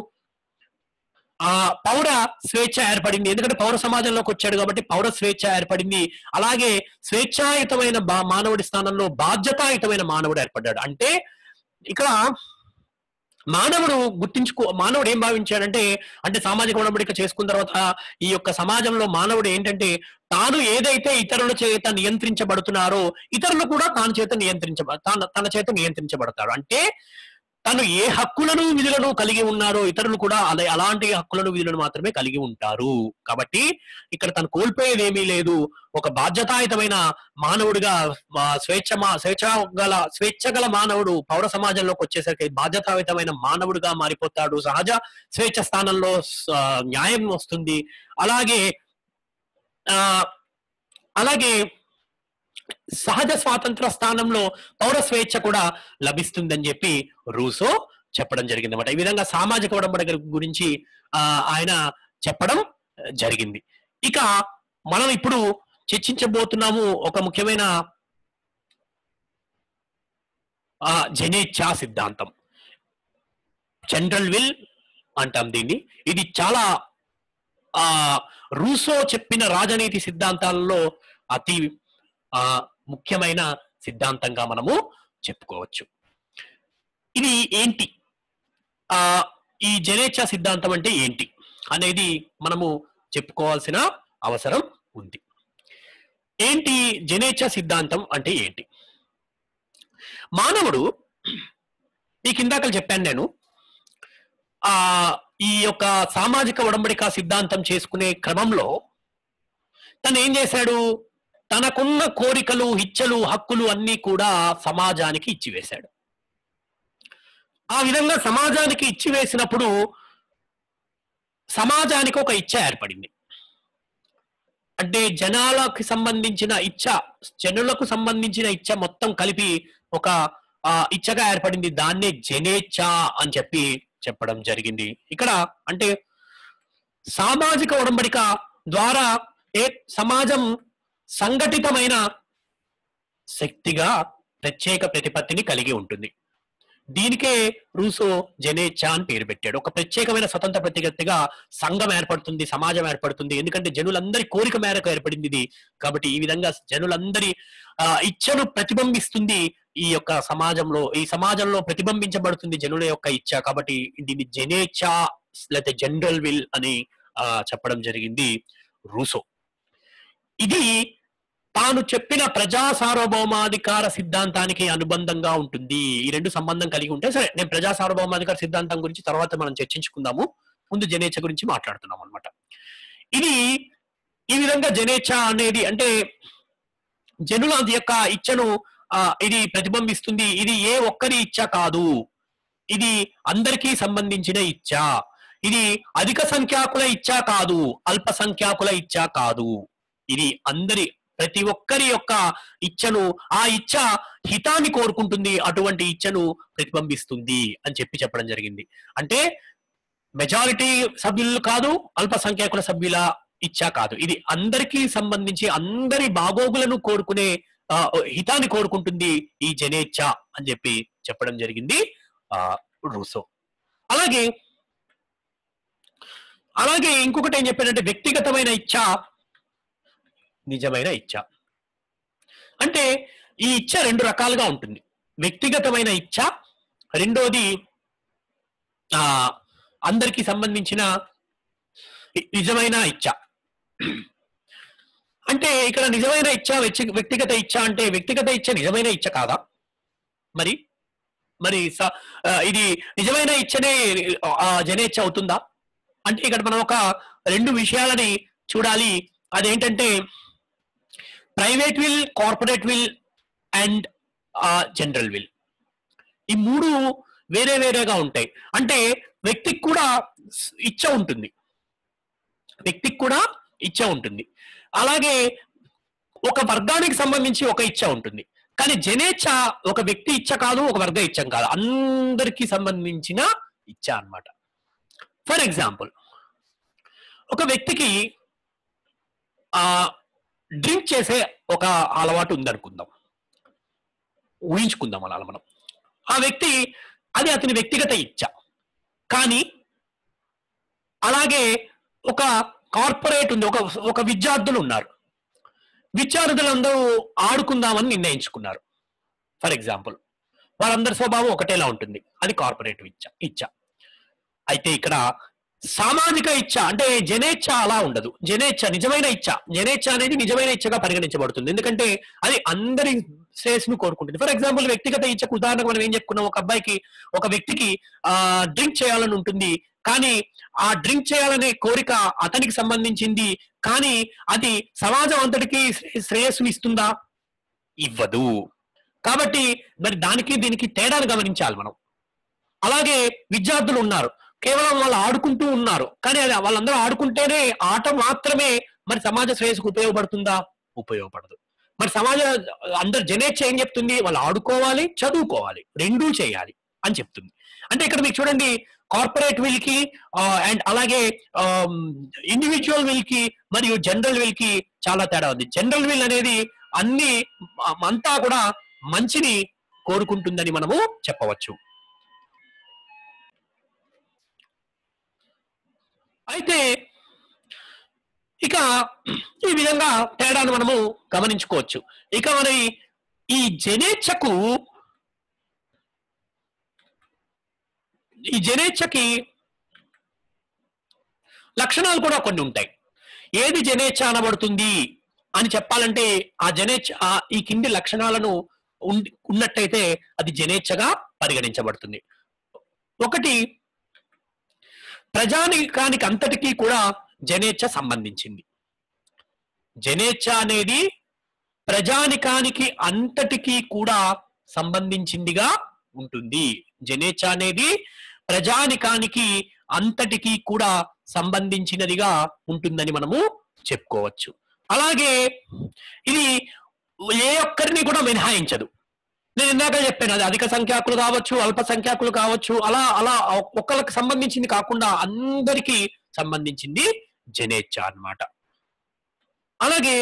ఆ పౌర స్వేచ్ఛ ఏర్పడింది ఎందుకంటే పౌర సమాజంలోకి వచ్చాడు కాబట్టి పౌర స్వేచ్ఛ ఏర్పడింది అలాగే స్వేచ్ఛాయుతమైన బా- మానవుడి స్థానంలో బాధ్యతాయుతమైన మానవుడు ఏర్పడ్డాడు అంటే ఇక్కడ మానవుడు గుర్తించుకో మానవుడు ఏం భావించాడంటే అంటే సామాజిక ఉడంబడిక చేసుకున్న తర్వాత ఈ యొక్క సమాజంలో మానవుడు ఏంటంటే తాను ఏదైతే ఇతరుల చేత నియంత్రించబడుతున్నారో ఇతరులు కూడా తాను చేత నియంత్రించబ తాను తన చేత నియంత్రించబడతాడు అంటే తను ఏ హక్కులను విధులను కలిగి ఉన్నారో ఇతరులు కూడా అలా అలాంటి హక్కులను విధులను మాత్రమే కలిగి ఉంటారు కాబట్టి ఇక్కడ తను కోల్పోయేది ఏమీ లేదు ఒక బాధ్యతాయుతమైన మానవుడిగా ఆ, స్వేచ్ఛ మా స్వేచ్ఛ గల స్వేచ్ఛ గల మానవుడు పౌర సమాజంలోకి వచ్చేసరికి బాధ్యతాయుతమైన మానవుడిగా మారిపోతాడు సహజ స్వేచ్ఛ స్థానంలో స- న్యాయం వస్తుంది అలాగే ఆ అలాగే సహజ స్వాతంత్ర స్థానంలో పౌర స్వేచ్ఛ కూడా లభిస్తుందని చెప్పి రూసో చెప్పడం జరిగింది అనమాట ఈ విధంగా సామాజిక ఉడంబడిక గురించి ఆ, ఆయన చెప్పడం జరిగింది ఇక మనం ఇప్పుడు చర్చించబోతున్నాము ఒక ముఖ్యమైన ఆ, జనేచ్ఛా సిద్ధాంతం జనరల్ విల్ అంటాం దీన్ని ఇది చాలా ఆ రూసో చెప్పిన రాజనీతి సిద్ధాంతాలలో అతి ఆ ముఖ్యమైన సిద్ధాంతంగా మనము చెప్పుకోవచ్చు ఇది ఏంటి ఆ ఈ జనేచ్ఛా సిద్ధాంతం అంటే ఏంటి అనేది మనము చెప్పుకోవాల్సిన అవసరం ఉంది ఏంటి జనేచ్ఛా సిద్ధాంతం అంటే ఏంటి మానవుడు మీకు ఇందాక చెప్పాను నేను ఆ ఈ యొక్క సామాజిక ఉడంబడిక సిద్ధాంతం చేసుకునే క్రమంలో తను ఏం చేశాడు తనకున్న కోరికలు ఇచ్చలు హక్కులు అన్నీ కూడా సమాజానికి ఇచ్చివేశాడు ఆ విధంగా సమాజానికి ఇచ్చివేసినప్పుడు సమాజానికి ఒక ఇచ్చ ఏర్పడింది అంటే జనాలకు సంబంధించిన ఇచ్చ జనులకు సంబంధించిన ఇచ్చ మొత్తం కలిపి ఒక ఆ, ఇచ్చగా ఏర్పడింది దాన్నే జనేచ్ఛ అని చెప్పి చెప్పడం జరిగింది ఇక్కడ అంటే సామాజిక ఒడంబడిక ద్వారా ఏ సమాజం సంఘటితమైన శక్తిగా ప్రత్యేక ప్రతిపత్తిని కలిగి ఉంటుంది దీనికే రూసో జనేచ్చా అని పేరు పెట్టాడు ఒక ప్రత్యేకమైన స్వతంత్ర ప్రతిగతిగా సంఘం ఏర్పడుతుంది సమాజం ఏర్పడుతుంది ఎందుకంటే జనులందరి కోరిక మేరకు ఏర్పడింది ఇది కాబట్టి ఈ విధంగా జనులందరి ఆ, ఇచ్చను ప్రతిబింబిస్తుంది ఈ యొక్క సమాజంలో ఈ సమాజంలో ప్రతిబింబించబడుతుంది జనుల యొక్క ఇచ్చ కాబట్టి దీన్ని జనేచ్చా లేకపోతే జనరల్ విల్ అని ఆ, చెప్పడం జరిగింది రూసో ఇది తాను చెప్పిన ప్రజా సార్వభౌమాధికార సిద్ధాంతానికి అనుబంధంగా ఉంటుంది ఈ రెండు సంబంధం కలిగి ఉంటే సరే నేను ప్రజా సార్వభౌమాధికార సిద్ధాంతం గురించి తర్వాత మనం చర్చించుకుందాము ముందు జనేచ్ఛ గురించి మాట్లాడుతున్నాం అనమాట ఇది ఈ విధంగా జనేచ్ఛ అనేది అంటే జనుల యొక్క ఇచ్చను ఆ, ఇది ప్రతిబింబిస్తుంది ఇది ఏ ఒక్కరి ఇచ్చ కాదు ఇది అందరికీ సంబంధించిన ఇచ్చ ఇది అధిక సంఖ్యాకుల ఇచ్చ కాదు అల్ప సంఖ్యాకుల ఇచ్చ కాదు ఇది అందరి ప్రతి ఒక్కరి యొక్క ఇచ్చను ఆ ఇచ్చ హితాన్ని కోరుకుంటుంది అటువంటి ఇచ్చను ప్రతిబింబిస్తుంది అని చెప్పి చెప్పడం జరిగింది అంటే మెజారిటీ సభ్యులు కాదు అల్ప సంఖ్యాకుల సభ్యుల ఇచ్చ కాదు ఇది అందరికీ సంబంధించి అందరి బాగోగులను కోరుకునే ఆ, హితాన్ని కోరుకుంటుంది ఈ జనేచ్ఛ అని చెప్పి చెప్పడం జరిగింది ఆ రూసో అలాగే అలాగే ఇంకొకటి ఏం చెప్పాడంటే వ్యక్తిగతమైన ఇచ్చ నిజమైన ఇచ్చ అంటే ఈ ఇచ్చ రెండు రకాలుగా ఉంటుంది వ్యక్తిగతమైన ఇచ్చ రెండోది ఆ అందరికీ సంబంధించిన ని- నిజమైన ఇచ్చ అంటే ఇక్కడ నిజమైన ఇచ్చ వ్యక్తి- వ్యక్తిగత ఇచ్చ అంటే వ్యక్తిగత ఇచ్చ నిజమైన ఇచ్చ కాదా మరి మరి స- ఆ, ఇది నిజమైన ఇచ్చనే ఆ, జనేచ్ఛ అవుతుందా అంటే ఇక్కడ మనం ఒక రెండు విషయాలని చూడాలి అదేంటంటే private will corporate will and general will ఈ మూడు వేరే వేరేగా ఉంటాయి అంటే వ్యక్తికి కూడా స్- ఇచ్చ ఉంటుంది వ్యక్తికి కూడా ఇచ్చ ఉంటుంది అలాగే ఒక వర్గానికి సంబంధించి ఒక ఇచ్చ ఉంటుంది కానీ జనేచ్ఛ ఒక వ్యక్తి ఇచ్చ కాదు ఒక వర్గ ఇచ్చం కాదు అందరికీ సంబంధించిన ఇచ్చ అన్నమాట ఫర్ ఎగ్జాంపుల్ ఒక వ్యక్తికి ఆ డ్రింక్ చేసే ఒక అలవాటు ఉందనుకుందాం ఊహించుకుందాం అలా మనం ఆ వ్యక్తి అది అతని వ్యక్తిగత ఇచ్చ కానీ అలాగే ఒక కార్పొరేట్ ఉంది ఒక ఒక విద్యార్థులు ఉన్నారు విద్యార్థులందరూ ఆడుకుందామని నిర్ణయించుకున్నారు ఫర్ ఎగ్జాంపుల్ వాళ్ళందరి స్వభావం ఒకటేలా ఉంటుంది అది కార్పొరేట్ ఇచ్చ ఇచ్చ అయితే ఇక్కడ సామాజిక ఇచ్చ అంటే జనేచ్ఛ అలా ఉండదు జనేచ్ఛ నిజమైన ఇచ్చ జనేచ్ఛ అనేది నిజమైన ఇచ్చగా పరిగణించబడుతుంది ఎందుకంటే అది అందరి శ్రేయస్సును కోరుకుంటుంది ఫర్ ఎగ్జాంపుల్ వ్యక్తిగత ఇచ్చకు ఉదాహరణకు మనం ఏం చెప్పుకున్నాం ఒక అబ్బాయికి ఒక వ్యక్తికి ఆ డ్రింక్ చేయాలని ఉంటుంది కానీ ఆ డ్రింక్ చేయాలనే కోరిక అతనికి సంబంధించింది కానీ అది సమాజం అంతటికి శ్రే- శ్రేయస్సుని ఇస్తుందా ఇవ్వదు కాబట్టి మరి దానికి దీనికి తేడాను గమనించాలి మనం అలాగే విద్యార్థులు ఉన్నారు కేవలం వాళ్ళు ఆడుకుంటూ ఉన్నారు కానీ అది వాళ్ళందరూ ఆడుకుంటేనే ఆట మాత్రమే మరి సమాజ శ్రేయస్సుకు ఉపయోగపడుతుందా ఉపయోగపడదు మరి సమాజ అందరు జనేచ్ఛ ఏం చెప్తుంది వాళ్ళు ఆడుకోవాలి చదువుకోవాలి రెండూ చేయాలి అని చెప్తుంది అంటే ఇక్కడ మీకు చూడండి కార్పొరేట్ విల్ కి అండ్ అలాగే ఇండివిజువల్ విల్ కి మరియు జనరల్ విల్ కి చాలా తేడా ఉంది జనరల్ విల్ అనేది అన్ని మ- అంతా కూడా మంచిని కోరుకుంటుందని మనము చెప్పవచ్చు అయితే ఇక ఈ విధంగా తేడాను మనము గమనించుకోవచ్చు ఇక మరి ఈ జనేచ్ఛకు ఈ జనేచ్ఛకి లక్షణాలు కూడా కొన్ని ఉంటాయి ఏది జనేచ్ఛ అనబడుతుంది అని చెప్పాలంటే ఆ జనేచ్ఛ ఆ ఈ కింది లక్షణాలను ఉండి- ఉన్నట్టయితే అది జనేచ్ఛగా పరిగణించబడుతుంది ఒకటి ప్రజానికానికి అంతటికీ కూడా జనేచ్ఛ సంబంధించింది జనేచ్ఛ అనేది ప్రజానికానికి అంతటికీ కూడా సంబంధించిందిగా ఉంటుంది జనేచ్ఛ అనేది ప్రజానికానికి అంతటికీ కూడా సంబంధించినదిగా ఉంటుందని మనము చెప్పుకోవచ్చు అలాగే ఇది ఏ ఒక్కరిని కూడా మినహాయించదు నేను ఇందాక చెప్పాను అది అధిక సంఖ్యాకులు కావచ్చు అల్ప సంఖ్యాకులు కావచ్చు అలా అలా ఒక్కరికి సంబంధించింది కాకుండా అందరికీ సంబంధించింది జనేచ్ఛ అన్నమాట అలాగే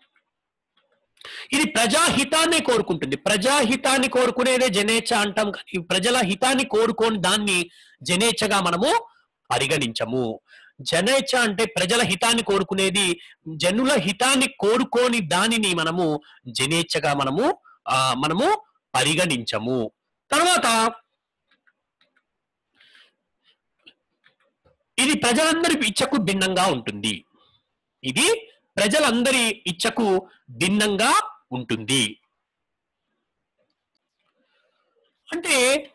ఇది ప్రజాహితాన్ని కోరుకుంటుంది ప్రజాహితాన్ని కోరుకునేదే జనేచ్ఛ అంటాం కానీ ప్రజల హితాన్ని కోరుకోని దాన్ని జనేచ్ఛగా మనము పరిగణించము జనేచ్ఛ అంటే ప్రజల హితాన్ని కోరుకునేది జనుల హితాన్ని కోరుకోని దానిని మనము జనేచ్ఛగా మనము ఆ, మనము పరిగణించము తర్వాత ఇది ప్రజలందరి ఇచ్చకు భిన్నంగా ఉంటుంది ఇది ప్రజలందరి ఇచ్చకు భిన్నంగా ఉంటుంది అంటే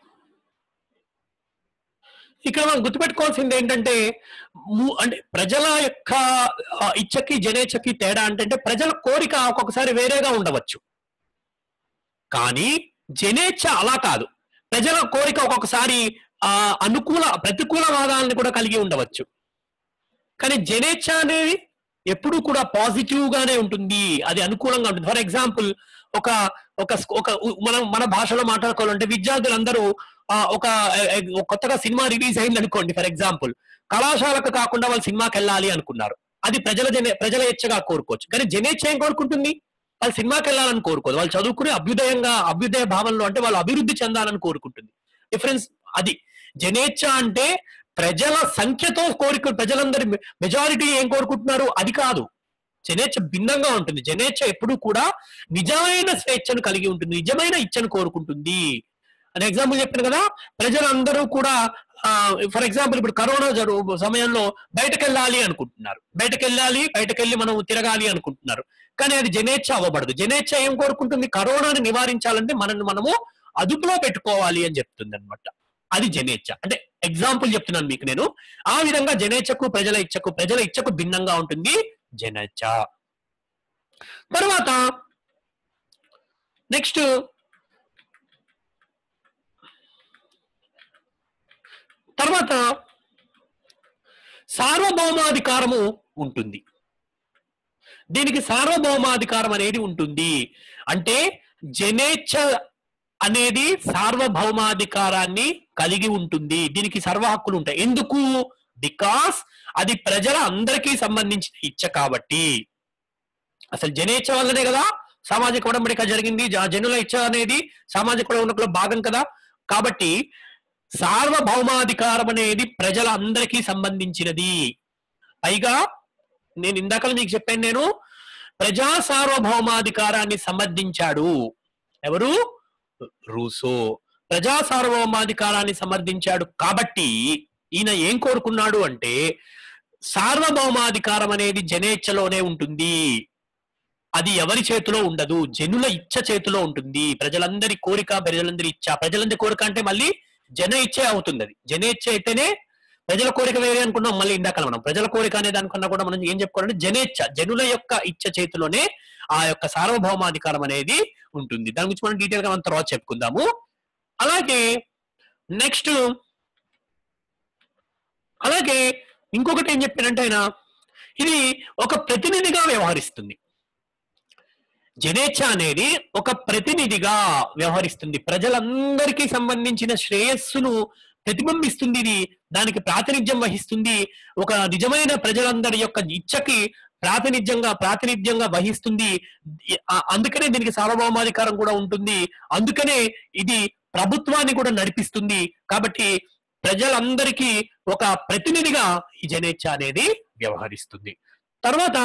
ఇక్కడ మనం గుర్తుపెట్టుకోవాల్సింది ఏంటంటే ము- అంటే ప్రజల యొక్క ఆ, ఇచ్చకి జనేచ్ఛకి తేడా అంటే ప్రజల కోరిక ఒక్కొక్కసారి వేరేగా ఉండవచ్చు కానీ జనేచ్ఛ అలా కాదు ప్రజల కోరిక ఒక్కొక్కసారి ఆ అనుకూల ప్రతికూల వాదాలను కూడా కలిగి ఉండవచ్చు కానీ జనేచ్ఛ అనేది ఎప్పుడూ కూడా పాజిటివ్ గానే ఉంటుంది అది అనుకూలంగా ఉంటుంది ఫర్ ఎగ్జాంపుల్ ఒక ఒక ఒక మనం మన భాషలో మాట్లాడుకోవాలంటే విద్యార్థులందరూ ఆ, ఒక ఎ- ఎ- ఒక కొత్తగా సినిమా రిలీజ్ అయింది అనుకోండి ఫర్ ఎగ్జాంపుల్ కళాశాలకు కాకుండా వాళ్ళు సినిమాకి వెళ్ళాలి అనుకున్నారు అది ప్రజల జనే ప్రజల ఇచ్చగా కోరుకోవచ్చు కానీ జనేచ్ఛ ఏం కోరుకుంటుంది వాళ్ళు సినిమాకి వెళ్ళాలని కోరుకోదు వాళ్ళు చదువుకుని అభ్యుదయంగా అభ్యుదయ భావంలో అంటే వాళ్ళు అభివృద్ధి చెందాలని కోరుకుంటుంది డిఫరెన్స్ అది జనేచ్ఛ అంటే ప్రజల సంఖ్యతో కోరిక ప్రజలందరి మెజారిటీ ఏం కోరుకుంటున్నారు అది కాదు జనేచ్ఛ భిన్నంగా ఉంటుంది జనేచ్ఛ ఎప్పుడూ కూడా నిజమైన స్వేచ్ఛను కలిగి ఉంటుంది నిజమైన ఇచ్చను కోరుకుంటుంది అని ఎగ్జాంపుల్ చెప్పాను కదా ప్రజలందరూ కూడా ఫర్ ఎగ్జాంపుల్ ఇప్పుడు కరోనా జరుగు సమయంలో బయటకు వెళ్ళాలి అనుకుంటున్నారు బయటకు వెళ్ళాలి బయటకు వెళ్ళి మనం తిరగాలి అనుకుంటున్నారు కానీ అది జనేచ్ఛ అవ్వబడదు జనేచ్ఛ ఏం కోరుకుంటుంది కరోనాని నివారించాలంటే మనల్ని మనము అదుపులో పెట్టుకోవాలి అని చెప్తుంది అనమాట అది జనేచ్ఛ అంటే ఎగ్జాంపుల్ చెప్తున్నాను మీకు నేను ఆ విధంగా జనేచ్ఛకు ప్రజల ఇచ్చకు ప్రజల ఇచ్చకు భిన్నంగా ఉంటుంది జనేచ్ఛ తర్వాత నెక్స్ట్ తర్వాత సార్వభౌమాధికారము ఉంటుంది దీనికి సార్వభౌమాధికారం అనేది ఉంటుంది అంటే జనేచ్ఛ అనేది సార్వభౌమాధికారాన్ని కలిగి ఉంటుంది దీనికి సర్వ హక్కులు ఉంటాయి ఎందుకు బికాస్ అది ప్రజల అందరికీ సంబంధించిన ఇచ్చ కాబట్టి అసలు జనేచ్ఛ వల్లనే కదా సామాజిక ఉడంబడిక జరిగింది జ- జనుల ఇచ్చ అనేది సామాజిక ఉడంబడికలో భాగం కదా కాబట్టి సార్వభౌమాధికారం అనేది ప్రజల అందరికీ సంబంధించినది పైగా నేను ఇందాక మీకు చెప్పాను నేను ప్రజా సార్వభౌమాధికారాన్ని సమర్థించాడు ఎవరు రూసో ప్రజా సార్వభౌమాధికారాన్ని సమర్థించాడు కాబట్టి ఈయన ఏం కోరుకున్నాడు అంటే సార్వభౌమాధికారం అనేది జనేచ్ఛలోనే ఉంటుంది అది ఎవరి చేతిలో ఉండదు జనుల ఇచ్చ చేతిలో ఉంటుంది ప్రజలందరి కోరిక ప్రజలందరి ఇచ్చ ప్రజలందరి కోరిక అంటే మళ్ళీ జన ఇచ్చే అవుతుంది అది జనేచ్ఛ అయితేనే ప్రజల కోరిక వేరే అనుకున్నాం మళ్ళీ ఇందాక మనం ప్రజల కోరిక అనే దానికన్నా కూడా మనం ఏం చెప్పుకోవాలంటే జనేచ్ఛ జనుల యొక్క ఇచ్చ చేతిలోనే ఆ యొక్క సార్వభౌమాధికారం అనేది ఉంటుంది దాని గురించి మనం డీటెయిల్ గా మనం తర్వాత చెప్పుకుందాము అలాగే నెక్స్ట్ అలాగే ఇంకొకటి ఏం చెప్పానంటే ఆయన ఇది ఒక ప్రతినిధిగా వ్యవహరిస్తుంది జనేచ్ఛ అనేది ఒక ప్రతినిధిగా వ్యవహరిస్తుంది ప్రజలందరికీ సంబంధించిన శ్రేయస్సును ప్రతిబింబిస్తుంది ఇది దానికి ప్రాతినిధ్యం వహిస్తుంది ఒక నిజమైన ప్రజలందరి యొక్క ఇచ్చకి ప్రాతినిధ్యంగా ప్రాతినిధ్యంగా వహిస్తుంది ఆ- అందుకనే దీనికి సార్వభౌమాధికారం కూడా ఉంటుంది అందుకనే ఇది ప్రభుత్వాన్ని కూడా నడిపిస్తుంది కాబట్టి ప్రజలందరికీ ఒక ప్రతినిధిగా ఈ జనేచ్ఛ అనేది వ్యవహరిస్తుంది తర్వాత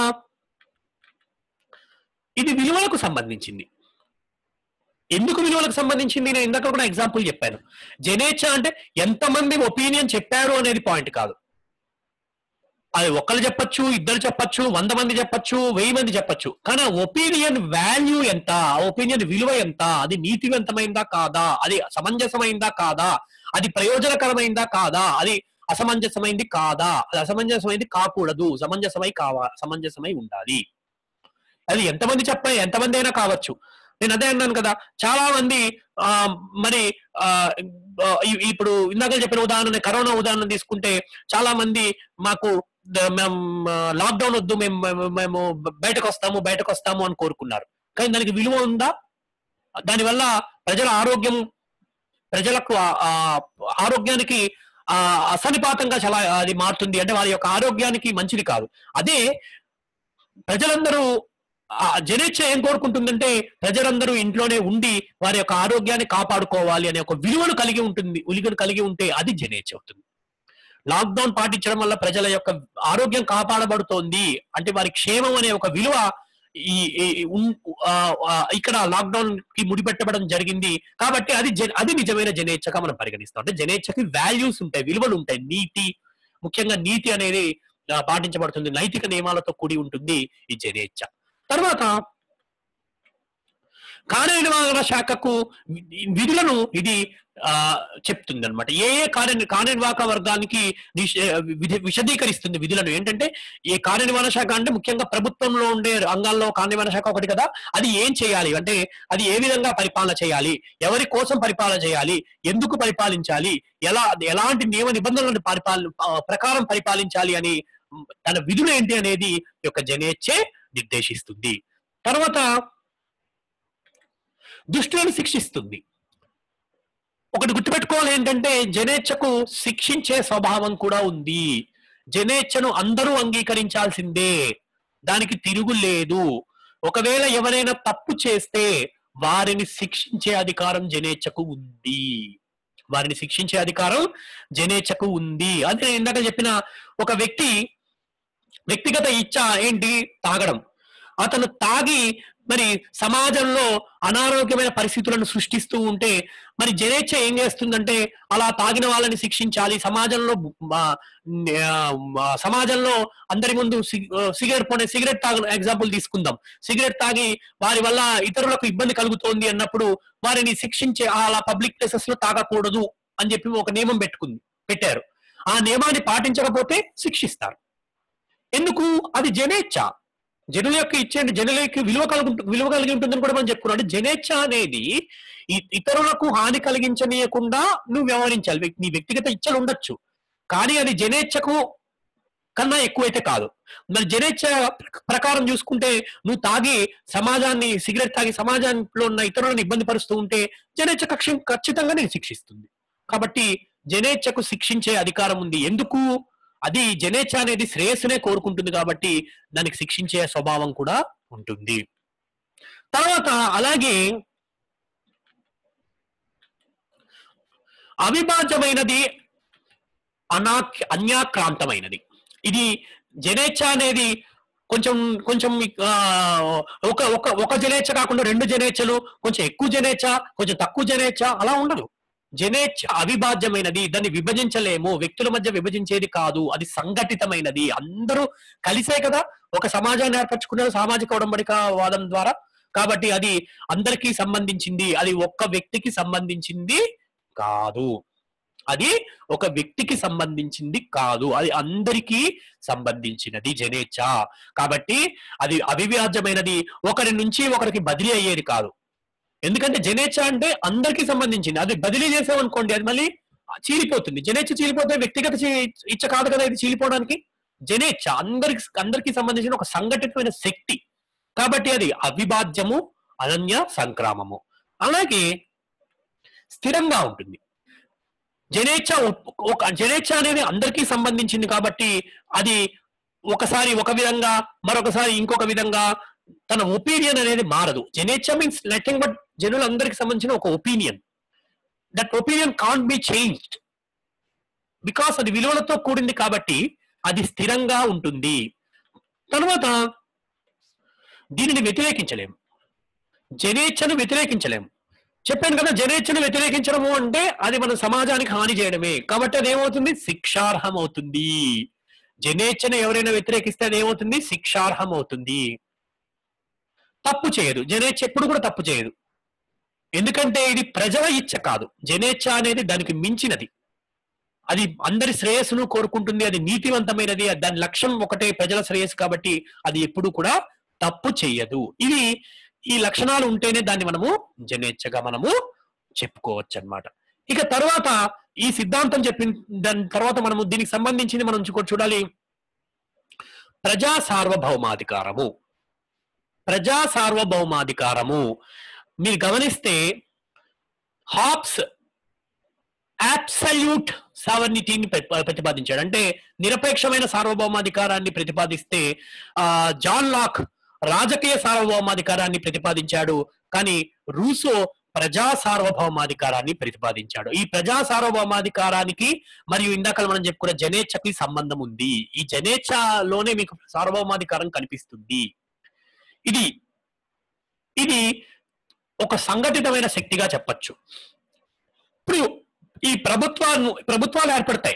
ఇది విలువలకు సంబంధించింది ఎందుకు విలువలకు సంబంధించింది నేను ఇందాక కూడా ఎగ్జాంపుల్ చెప్పాను జనేచ్ఛ అంటే ఎంతమంది ఒపీనియన్ చెప్పారు అనేది పాయింట్ కాదు అది ఒకళ్ళు చెప్పొచ్చు ఇద్దరు చెప్పొచ్చు వంద మంది చెప్పొచ్చు వెయ్యి మంది చెప్పొచ్చు కానీ ఒపీనియన్ వాల్యూ ఎంత ఒపీనియన్ విలువ ఎంత అది నీతివంతమైందా కాదా అది సమంజసమైందా కాదా అది ప్రయోజనకరమైందా కాదా అది అసమంజసమైంది కాదా అది అసమంజసమైంది కాకూడదు సమంజసమై కావా సమంజసమై ఉండాలి అది ఎంతమంది చెప్ప ఎంతమంది అయినా కావచ్చు నేను అదే అన్నాను కదా చాలా మంది ఆ, మరి ఆ, ఇ- ఇప్పుడు ఇందాక చెప్పిన ఉదాహరణ కరోనా ఉదాహరణ తీసుకుంటే చాలా మంది మాకు ద- మేము లాక్డౌన్ వద్దు మేము మేము- మేము బయటకు వస్తాము బయటకు వస్తాము అని కోరుకున్నారు కానీ దానికి విలువ ఉందా దానివల్ల ప్రజల ఆరోగ్యం ప్రజలకు ఆ- ఆ ఆరోగ్యానికి ఆ అసనిపాతంగా చాలా అది మారుతుంది అంటే వారి యొక్క ఆరోగ్యానికి మంచిది కాదు అదే ప్రజలందరూ ఆ జనేచ్ఛ ఏం కోరుకుంటుందంటే ప్రజలందరూ ఇంట్లోనే ఉండి వారి యొక్క ఆరోగ్యాన్ని కాపాడుకోవాలి అనే ఒక విలువను కలిగి ఉంటుంది ఉలిగను కలిగి ఉంటే అది జనేచ్ఛ అవుతుంది లాక్డౌన్ పాటించడం వల్ల ప్రజల యొక్క ఆరోగ్యం కాపాడబడుతోంది అంటే వారి క్షేమం అనే ఒక విలువ ఈ ఈ- ఈ ఉన్- ఆ, ఆ, ఇక్కడ లాక్డౌన్ కి ముడిపెట్టబడడం జరిగింది కాబట్టి అది జ- అది నిజమైన జనేచ్ఛగా మనం పరిగణిస్తాం అంటే జనేచ్ఛకి వాల్యూస్ ఉంటాయి విలువలు ఉంటాయి నీతి ముఖ్యంగా నీతి అనేది ఆ, పాటించబడుతుంది నైతిక నియమాలతో కూడి ఉంటుంది ఈ జనేచ్ఛ తర్వాత కార్యనిర్వహణ శాఖకు వి- విధులను ఇది ఆ చెప్తుంది అనమాట ఏ ఏ కార్య కార్యనిర్వాహక వర్గానికి నిష్- విధి- విశదీకరిస్తుంది విధులను ఏంటంటే ఈ కార్యనిర్వహణ శాఖ అంటే ముఖ్యంగా ప్రభుత్వంలో ఉండే రంగాల్లో కార్యనిర్వహణ శాఖ ఒకటి కదా అది ఏం చేయాలి అంటే అది ఏ విధంగా పరిపాలన చేయాలి ఎవరి కోసం పరిపాలన చేయాలి ఎందుకు పరిపాలించాలి ఎలా ఎలాంటి నియమ నిబంధనలను పరిపాలన ఆ, ప్రకారం పరిపాలించాలి అని మ్, తన విధులు ఏంటి అనేది ఈ యొక్క జనేచ్చే నిర్దేశిస్తుంది తర్వాత దుష్టులను శిక్షిస్తుంది ఒకటి గుర్తుపెట్టుకోవాలి ఏంటంటే జనేచ్ఛకు శిక్షించే స్వభావం కూడా ఉంది జనేచ్ఛను అందరూ అంగీకరించాల్సిందే దానికి తిరుగు లేదు ఒకవేళ ఎవరైనా తప్పు చేస్తే వారిని శిక్షించే అధికారం జనేచ్ఛకు ఉంది వారిని శిక్షించే అధికారం జనేచ్ఛకు ఉంది అదే నేను ఇందాక చెప్పిన ఒక వ్యక్తి వ్యక్తిగత ఇచ్చ ఏంటి తాగడం అతను తాగి మరి సమాజంలో అనారోగ్యమైన పరిస్థితులను సృష్టిస్తూ ఉంటే మరి జనేచ్ఛ ఏం చేస్తుందంటే అలా తాగిన వాళ్ళని శిక్షించాలి సమాజంలో ఆ, ఆ, సమాజంలో అందరి ముందు సి- ఆ, సిగరెట్ పోనే సిగరెట్ తాగు ఎగ్జాంపుల్ తీసుకుందాం సిగరెట్ తాగి వారి వల్ల ఇతరులకు ఇబ్బంది కలుగుతోంది అన్నప్పుడు వారిని శిక్షించే అలా పబ్లిక్ ప్లేసెస్ లో తాగకూడదు అని చెప్పి ఒక నియమం పెట్టుకుంది పెట్టారు ఆ నియమాన్ని పాటించకపోతే శిక్షిస్తారు ఎందుకు అది జనేచ్ఛ జనుల యొక్క ఇచ్చే జనుల యొక్క విలువ కలుగు విలువ కలిగి ఉంటుందని కూడా మనం చెప్పుకున్నాం అంటే జనేచ్ఛ అనేది ఈ- ఇతరులకు హాని కలిగించనీయకుండా నువ్వు వ్యవహరించాలి వ్యక్- నీ వ్యక్తిగత ఇచ్చలు ఉండొచ్చు కానీ అది జనేచ్ఛకు కన్నా ఎక్కువైతే కాదు మరి జనేచ్ఛ ప్రకారం చూసుకుంటే నువ్వు తాగి సమాజాన్ని సిగరెట్ తాగి సమాజంలో ఉన్న ఇతరులను ఇబ్బంది పరుస్తూ ఉంటే జనేచ్ఛ కక్ష ఖచ్చితంగా నేను శిక్షిస్తుంది కాబట్టి జనేచ్ఛకు శిక్షించే అధికారం ఉంది ఎందుకు అది జనేచ్ఛ అనేది శ్రేయస్సునే కోరుకుంటుంది కాబట్టి దానికి శిక్షించే స్వభావం కూడా ఉంటుంది తర్వాత అలాగే అవిభాజ్యమైనది అనా అన్యాక్రాంతమైనది ఇది జనేచ్ఛ అనేది కొంచెం కొంచెం ఆ, ఒక ఒక ఒక జనేచ్ఛ కాకుండా రెండు జనేచ్ఛలు కొంచెం ఎక్కువ జనేచ్ఛ కొంచెం తక్కువ జనేచ్ఛ అలా ఉండదు జనేచ్ఛ అవిభాజ్యమైనది దాన్ని విభజించలేము వ్యక్తుల మధ్య విభజించేది కాదు అది సంఘటితమైనది అందరూ కలిసే కదా ఒక సమాజాన్ని ఏర్పరచుకున్నారు సామాజిక ఉడంబడిక వాదం ద్వారా కాబట్టి అది అందరికీ సంబంధించింది అది ఒక్క వ్యక్తికి సంబంధించింది కాదు అది ఒక వ్యక్తికి సంబంధించింది కాదు అది అందరికీ సంబంధించినది జనేచ్ఛ కాబట్టి అది అవివ్యాజ్యమైనది ఒకరి నుంచి ఒకరికి బదిలీ అయ్యేది కాదు ఎందుకంటే జనేచ్ఛ అంటే అందరికీ సంబంధించింది అది బదిలీ చేసామనుకోండి అది మళ్ళీ చీలిపోతుంది జనేచ్ఛ చీలిపోతే వ్యక్తిగత చీ- ఇచ్చ కాదు కదా ఇది చీలిపోవడానికి జనేచ్ఛ అందరికి అందరికీ సంబంధించిన ఒక సంఘటితమైన శక్తి కాబట్టి అది అవిభాజ్యము అనన్య సంక్రామము అలాగే స్థిరంగా ఉంటుంది జనేచ్ఛ ఒప్- ఒక జనేచ్ఛ అనేది అందరికీ సంబంధించింది కాబట్టి అది ఒకసారి ఒక విధంగా మరొకసారి ఇంకొక విధంగా తన ఒపీనియన్ అనేది మారదు జనేచ్ఛ మీన్స్ నథింగ్ బట్ జనులందరికి సంబంధించిన ఒక opinion that opinion can't be changed because అది విలువలతో కూడింది కాబట్టి అది స్థిరంగా ఉంటుంది తర్వాత దీనిని వ్యతిరేకించలేము జనేచ్ఛను వ్యతిరేకించలేము చెప్పాను కదా జనేచ్ఛను వ్యతిరేకించడము అంటే అది మన సమాజానికి హాని చేయడమే కాబట్టి అది ఏమవుతుంది శిక్షార్హం అవుతుంది జనేచ్ఛను ఎవరైనా వ్యతిరేకిస్తే అది ఏమవుతుంది శిక్షార్హం అవుతుంది తప్పు చేయదు జనేచ్ఛ ఎప్పుడు కూడా తప్పు చేయదు ఎందుకంటే ఇది ప్రజల ఇచ్చ కాదు జనేచ్ఛ అనేది దానికి మించినది అది అందరి శ్రేయస్సును కోరుకుంటుంది అది నీతివంతమైనది దాని లక్ష్యం ఒకటే ప్రజల శ్రేయస్సు కాబట్టి అది ఎప్పుడు కూడా తప్పు చెయ్యదు ఇది ఈ లక్షణాలు ఉంటేనే దాన్ని మనము జనేచ్ఛగా మనము చెప్పుకోవచ్చు అన్నమాట ఇక తర్వాత ఈ సిద్ధాంతం చెప్పిన దాని తర్వాత మనము దీనికి సంబంధించింది మనం ఇంకొకటి చూడాలి ప్రజా సార్వభౌమాధికారము ప్రజా సార్వభౌమాధికారము మీరు గమనిస్తే హాబ్స్ అబ్సల్యూట్ సావర్నిటీని ప్రతిపాదించాడు అంటే నిరపేక్షమైన సార్వభౌమాధికారాన్ని ప్రతిపాదిస్తే ఆ జాన్ లాక్ రాజకీయ సార్వభౌమాధికారాన్ని ప్రతిపాదించాడు కానీ రూసో ప్రజా సార్వభౌమాధికారాన్ని ప్రతిపాదించాడు ఈ ప్రజా సార్వభౌమాధికారానికి మరియు ఇందాక మనం చెప్పుకున్న జనేచ్ఛకి సంబంధం ఉంది ఈ జనేచ్ఛలోనే మీకు సార్వభౌమాధికారం కనిపిస్తుంది ఇది ఇది ఒక సంఘటితమైన శక్తిగా చెప్పచ్చు ఇప్పుడు ఈ ప్రభుత్వాలు ప్రభుత్వాలు ఏర్పడతాయి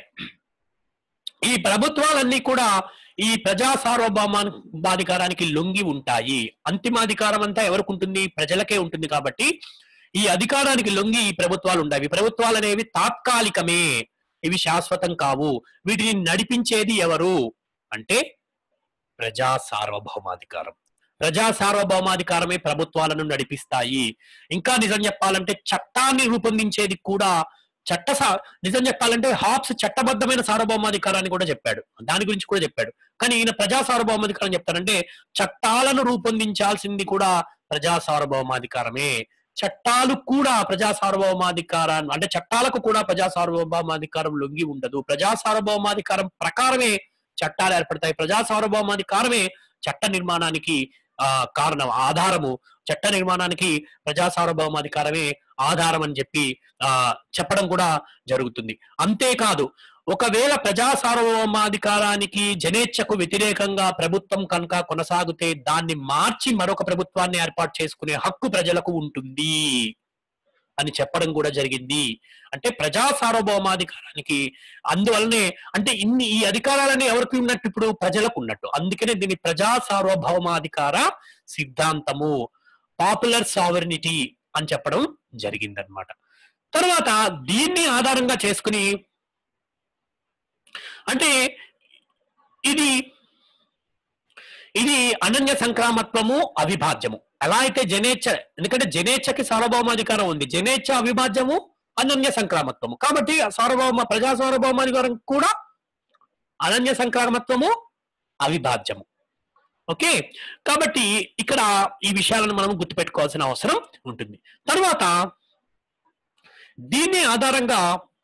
ఈ ప్రభుత్వాలన్నీ కూడా ఈ ప్రజా సార్వభౌమాధికారానికి లొంగి ఉంటాయి అంతిమాధికారం అంతా ఎవరికి ఉంటుంది ప్రజలకే ఉంటుంది కాబట్టి ఈ అధికారానికి లొంగి ఈ ప్రభుత్వాలు ఉంటాయి ఈ ప్రభుత్వాలు అనేవి తాత్కాలికమే ఇవి శాశ్వతం కావు వీటిని నడిపించేది ఎవరు అంటే ప్రజా సార్వభౌమాధికారం ప్రజా సార్వభౌమాధికారమే ప్రభుత్వాలను నడిపిస్తాయి ఇంకా నిజం చెప్పాలంటే చట్టాన్ని రూపొందించేది కూడా చట్ట సా- నిజం చెప్పాలంటే హాబ్స్ చట్టబద్ధమైన సార్వభౌమాధికారాన్ని కూడా చెప్పాడు దాని గురించి కూడా చెప్పాడు కానీ ఈయన ప్రజా సార్వభౌమాధికారం చెప్తారంటే చట్టాలను రూపొందించాల్సింది కూడా ప్రజా సార్వభౌమాధికారమే చట్టాలు కూడా ప్రజా సార్వభౌమాధికారాన్ని అంటే చట్టాలకు కూడా ప్రజా సార్వభౌమాధికారం లొంగి ఉండదు ప్రజా సార్వభౌమాధికారం ప్రకారమే చట్టాలు ఏర్పడతాయి ప్రజా సార్వభౌమాధికారమే చట్ట నిర్మాణానికి ఆ కారణం ఆధారము చట్ట నిర్మాణానికి ప్రజా సార్వభౌమాధికారమే ఆధారం అని చెప్పి ఆ చెప్పడం కూడా జరుగుతుంది అంతేకాదు ఒకవేళ ప్రజా సార్వభౌమాధికారానికి జనేచ్ఛకు వ్యతిరేకంగా ప్రభుత్వం కనుక కొనసాగితే దాన్ని మార్చి మరొక ప్రభుత్వాన్ని ఏర్పాటు చేసుకునే హక్కు ప్రజలకు ఉంటుంది అని చెప్పడం కూడా జరిగింది అంటే ప్రజా సార్వభౌమాధికారానికి అందువల్లనే అంటే ఇన్ని ఈ అధికారాలన్నీ ఎవరికి ఉన్నట్టు ఇప్పుడు ప్రజలకు ఉన్నట్టు అందుకనే దీన్ని ప్రజా సార్వభౌమాధికార సిద్ధాంతము పాపులర్ సావరినిటీ అని చెప్పడం జరిగిందనమాట తర్వాత దీన్ని ఆధారంగా చేసుకుని అంటే ఇది ఇది అనన్య సంక్రామత్వము అవిభాజ్యము ఎలా అయితే జనేచ్ఛ ఎందుకంటే జనేచ్ఛకి సార్వభౌమాధికారం ఉంది జనేచ్ఛ అవిభాజ్యము అనన్య సంక్రామత్వము కాబట్టి ఆ సార్వభౌమ ప్రజా సార్వభౌమాధికారం కూడా అనన్య సంక్రామత్వము అవిభాజ్యము ఓకే కాబట్టి ఇక్కడ ఈ విషయాలను మనం గుర్తుపెట్టుకోవాల్సిన అవసరం ఉంటుంది తర్వాత దీన్ని ఆధారంగా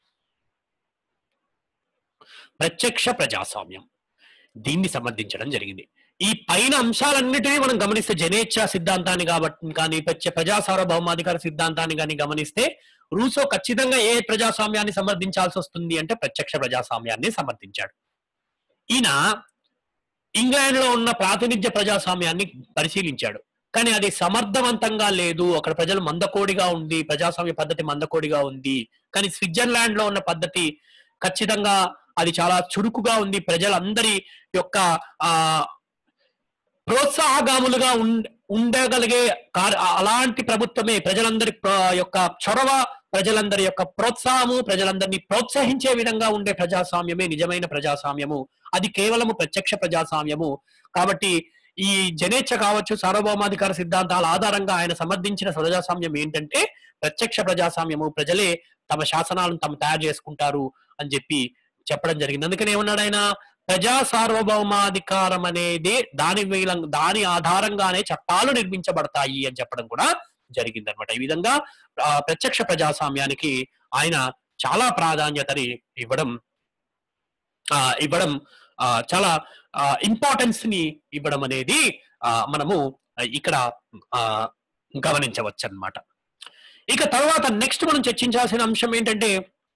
ప్రత్యక్ష ప్రజాస్వామ్యం దీన్ని సమర్థించడం జరిగింది ఈ పైన అంశాలన్నిటినీ మనం గమనిస్తే జనేచ్ఛ సిద్ధాంతాన్ని కాబట్టి కానీ ప్రత్య ప్రజా సార్వభౌమాధికార సిద్ధాంతాన్ని కానీ గమనిస్తే రూసో ఖచ్చితంగా ఏ ప్రజాస్వామ్యాన్ని సమర్థించాల్సి వస్తుంది అంటే ప్రత్యక్ష ప్రజాస్వామ్యాన్ని సమర్థించాడు ఈయన ఇంగ్లాండ్ లో ఉన్న ప్రాతినిధ్య ప్రజాస్వామ్యాన్ని పరిశీలించాడు కానీ అది సమర్థవంతంగా లేదు అక్కడ ప్రజలు మందకోడిగా ఉంది ప్రజాస్వామ్య పద్ధతి మందకోడిగా ఉంది కానీ స్విట్జర్లాండ్ లో ఉన్న పద్ధతి ఖచ్చితంగా అది చాలా చురుకుగా ఉంది ప్రజలందరి యొక్క ఆ ప్రోత్సాహగాములుగా ఉండ- ఉండగలిగే కార్- అలాంటి ప్రభుత్వమే ప్రజలందరి ప్ర- యొక్క చొరవ ప్రజలందరి యొక్క ప్రోత్సాహము ప్రజలందరినీ ప్రోత్సహించే విధంగా ఉండే ప్రజాస్వామ్యమే నిజమైన ప్రజాస్వామ్యము అది కేవలము ప్రత్యక్ష ప్రజాస్వామ్యము కాబట్టి ఈ జనేచ్ఛ కావచ్చు సార్వభౌమాధికార సిద్ధాంతాల ఆధారంగా ఆయన సమర్థించిన ప్రజాస్వామ్యం ఏంటంటే ప్రత్యక్ష ప్రజాస్వామ్యము ప్రజలే తమ శాసనాలను తమ తయారు చేసుకుంటారు అని చెప్పి చెప్పడం జరిగింది అందుకని ఏమన్నాడు ఆయన ప్రజా సార్వభౌమాధికారం అనేది దాని మూలం దాని ఆధారంగానే చట్టాలు నిర్మించబడతాయి అని చెప్పడం కూడా జరిగింది అనమాట ఈ విధంగా ఆ, ప్రత్యక్ష ప్రజాస్వామ్యానికి ఆయన చాలా ప్రాధాన్యతని ఇవ్వడం ఆ, ఇవ్వడం ఆ, చాలా ఇంపార్టెన్స్ ని ఇవ్వడం అనేది ఆ, మనము ఇక్కడ గమనించవచ్చు అన్నమాట ఇక తర్వాత నెక్స్ట్ మనం చర్చించాల్సిన అంశం ఏంటంటే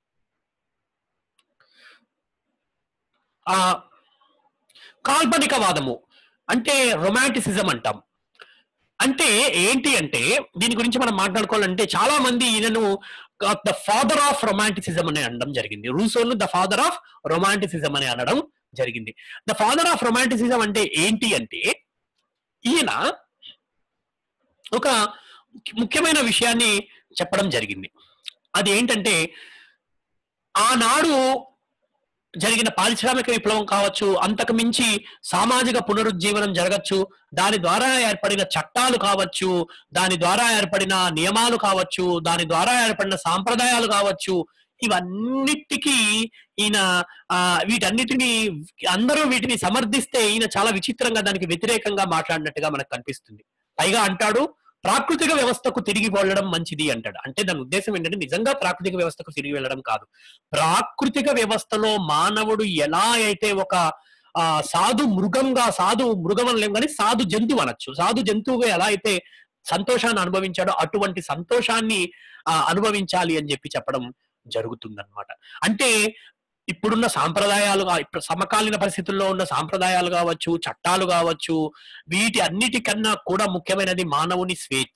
ఆ కాల్పనికవాదము అంటే రొమాంటిసిజం అంటాం అంటే ఏంటి అంటే దీని గురించి మనం మాట్లాడుకోవాలంటే చాలా మంది ఈయనను ద ఫాదర్ ఆఫ్ రొమాంటిసిజం అని అనడం జరిగింది రూసోను ద ఫాదర్ ఆఫ్ రొమాంటిసిజం అని అనడం జరిగింది ద ఫాదర్ ఆఫ్ రొమాంటిసిజం అంటే ఏంటి అంటే ఈయన ఒక ముఖ్యమైన విషయాన్ని చెప్పడం జరిగింది అది ఏంటంటే ఆనాడు జరిగిన పారిశ్రామిక విప్లవం కావచ్చు అంతకు మించి సామాజిక పునరుజ్జీవనం జరగచ్చు దాని ద్వారా ఏర్పడిన చట్టాలు కావచ్చు దాని ద్వారా ఏర్పడిన నియమాలు కావచ్చు దాని ద్వారా ఏర్పడిన సాంప్రదాయాలు కావచ్చు ఇవన్నిటికీ ఈయన ఆ, వీటన్నిటిని అందరూ వీటిని సమర్థిస్తే ఈయన చాలా విచిత్రంగా దానికి వ్యతిరేకంగా మాట్లాడినట్టుగా మనకు కనిపిస్తుంది పైగా అంటాడు ప్రాకృతిక వ్యవస్థకు తిరిగి వెళ్ళడం మంచిది అంటాడు అంటే దాని ఉద్దేశం ఏంటంటే నిజంగా ప్రాకృతిక వ్యవస్థకు తిరిగి వెళ్ళడం కాదు ప్రాకృతిక వ్యవస్థలో మానవుడు ఎలా అయితే ఒక ఆ సాధు మృగంగా సాధు మృగం అనలేం కానీ సాధు జంతువు అనొచ్చు సాధు జంతువుగా ఎలా అయితే సంతోషాన్ని అనుభవించాడో అటువంటి సంతోషాన్ని ఆ, అనుభవించాలి అని చెప్పి చెప్పడం జరుగుతుందన్నమాట అంటే ఇప్పుడున్న సాంప్రదాయాలు కా- ఇప్పుడు సమకాలీన పరిస్థితుల్లో ఉన్న సాంప్రదాయాలు కావచ్చు చట్టాలు కావచ్చు వీటి అన్నిటికన్నా కూడా ముఖ్యమైనది మానవుని స్వేచ్ఛ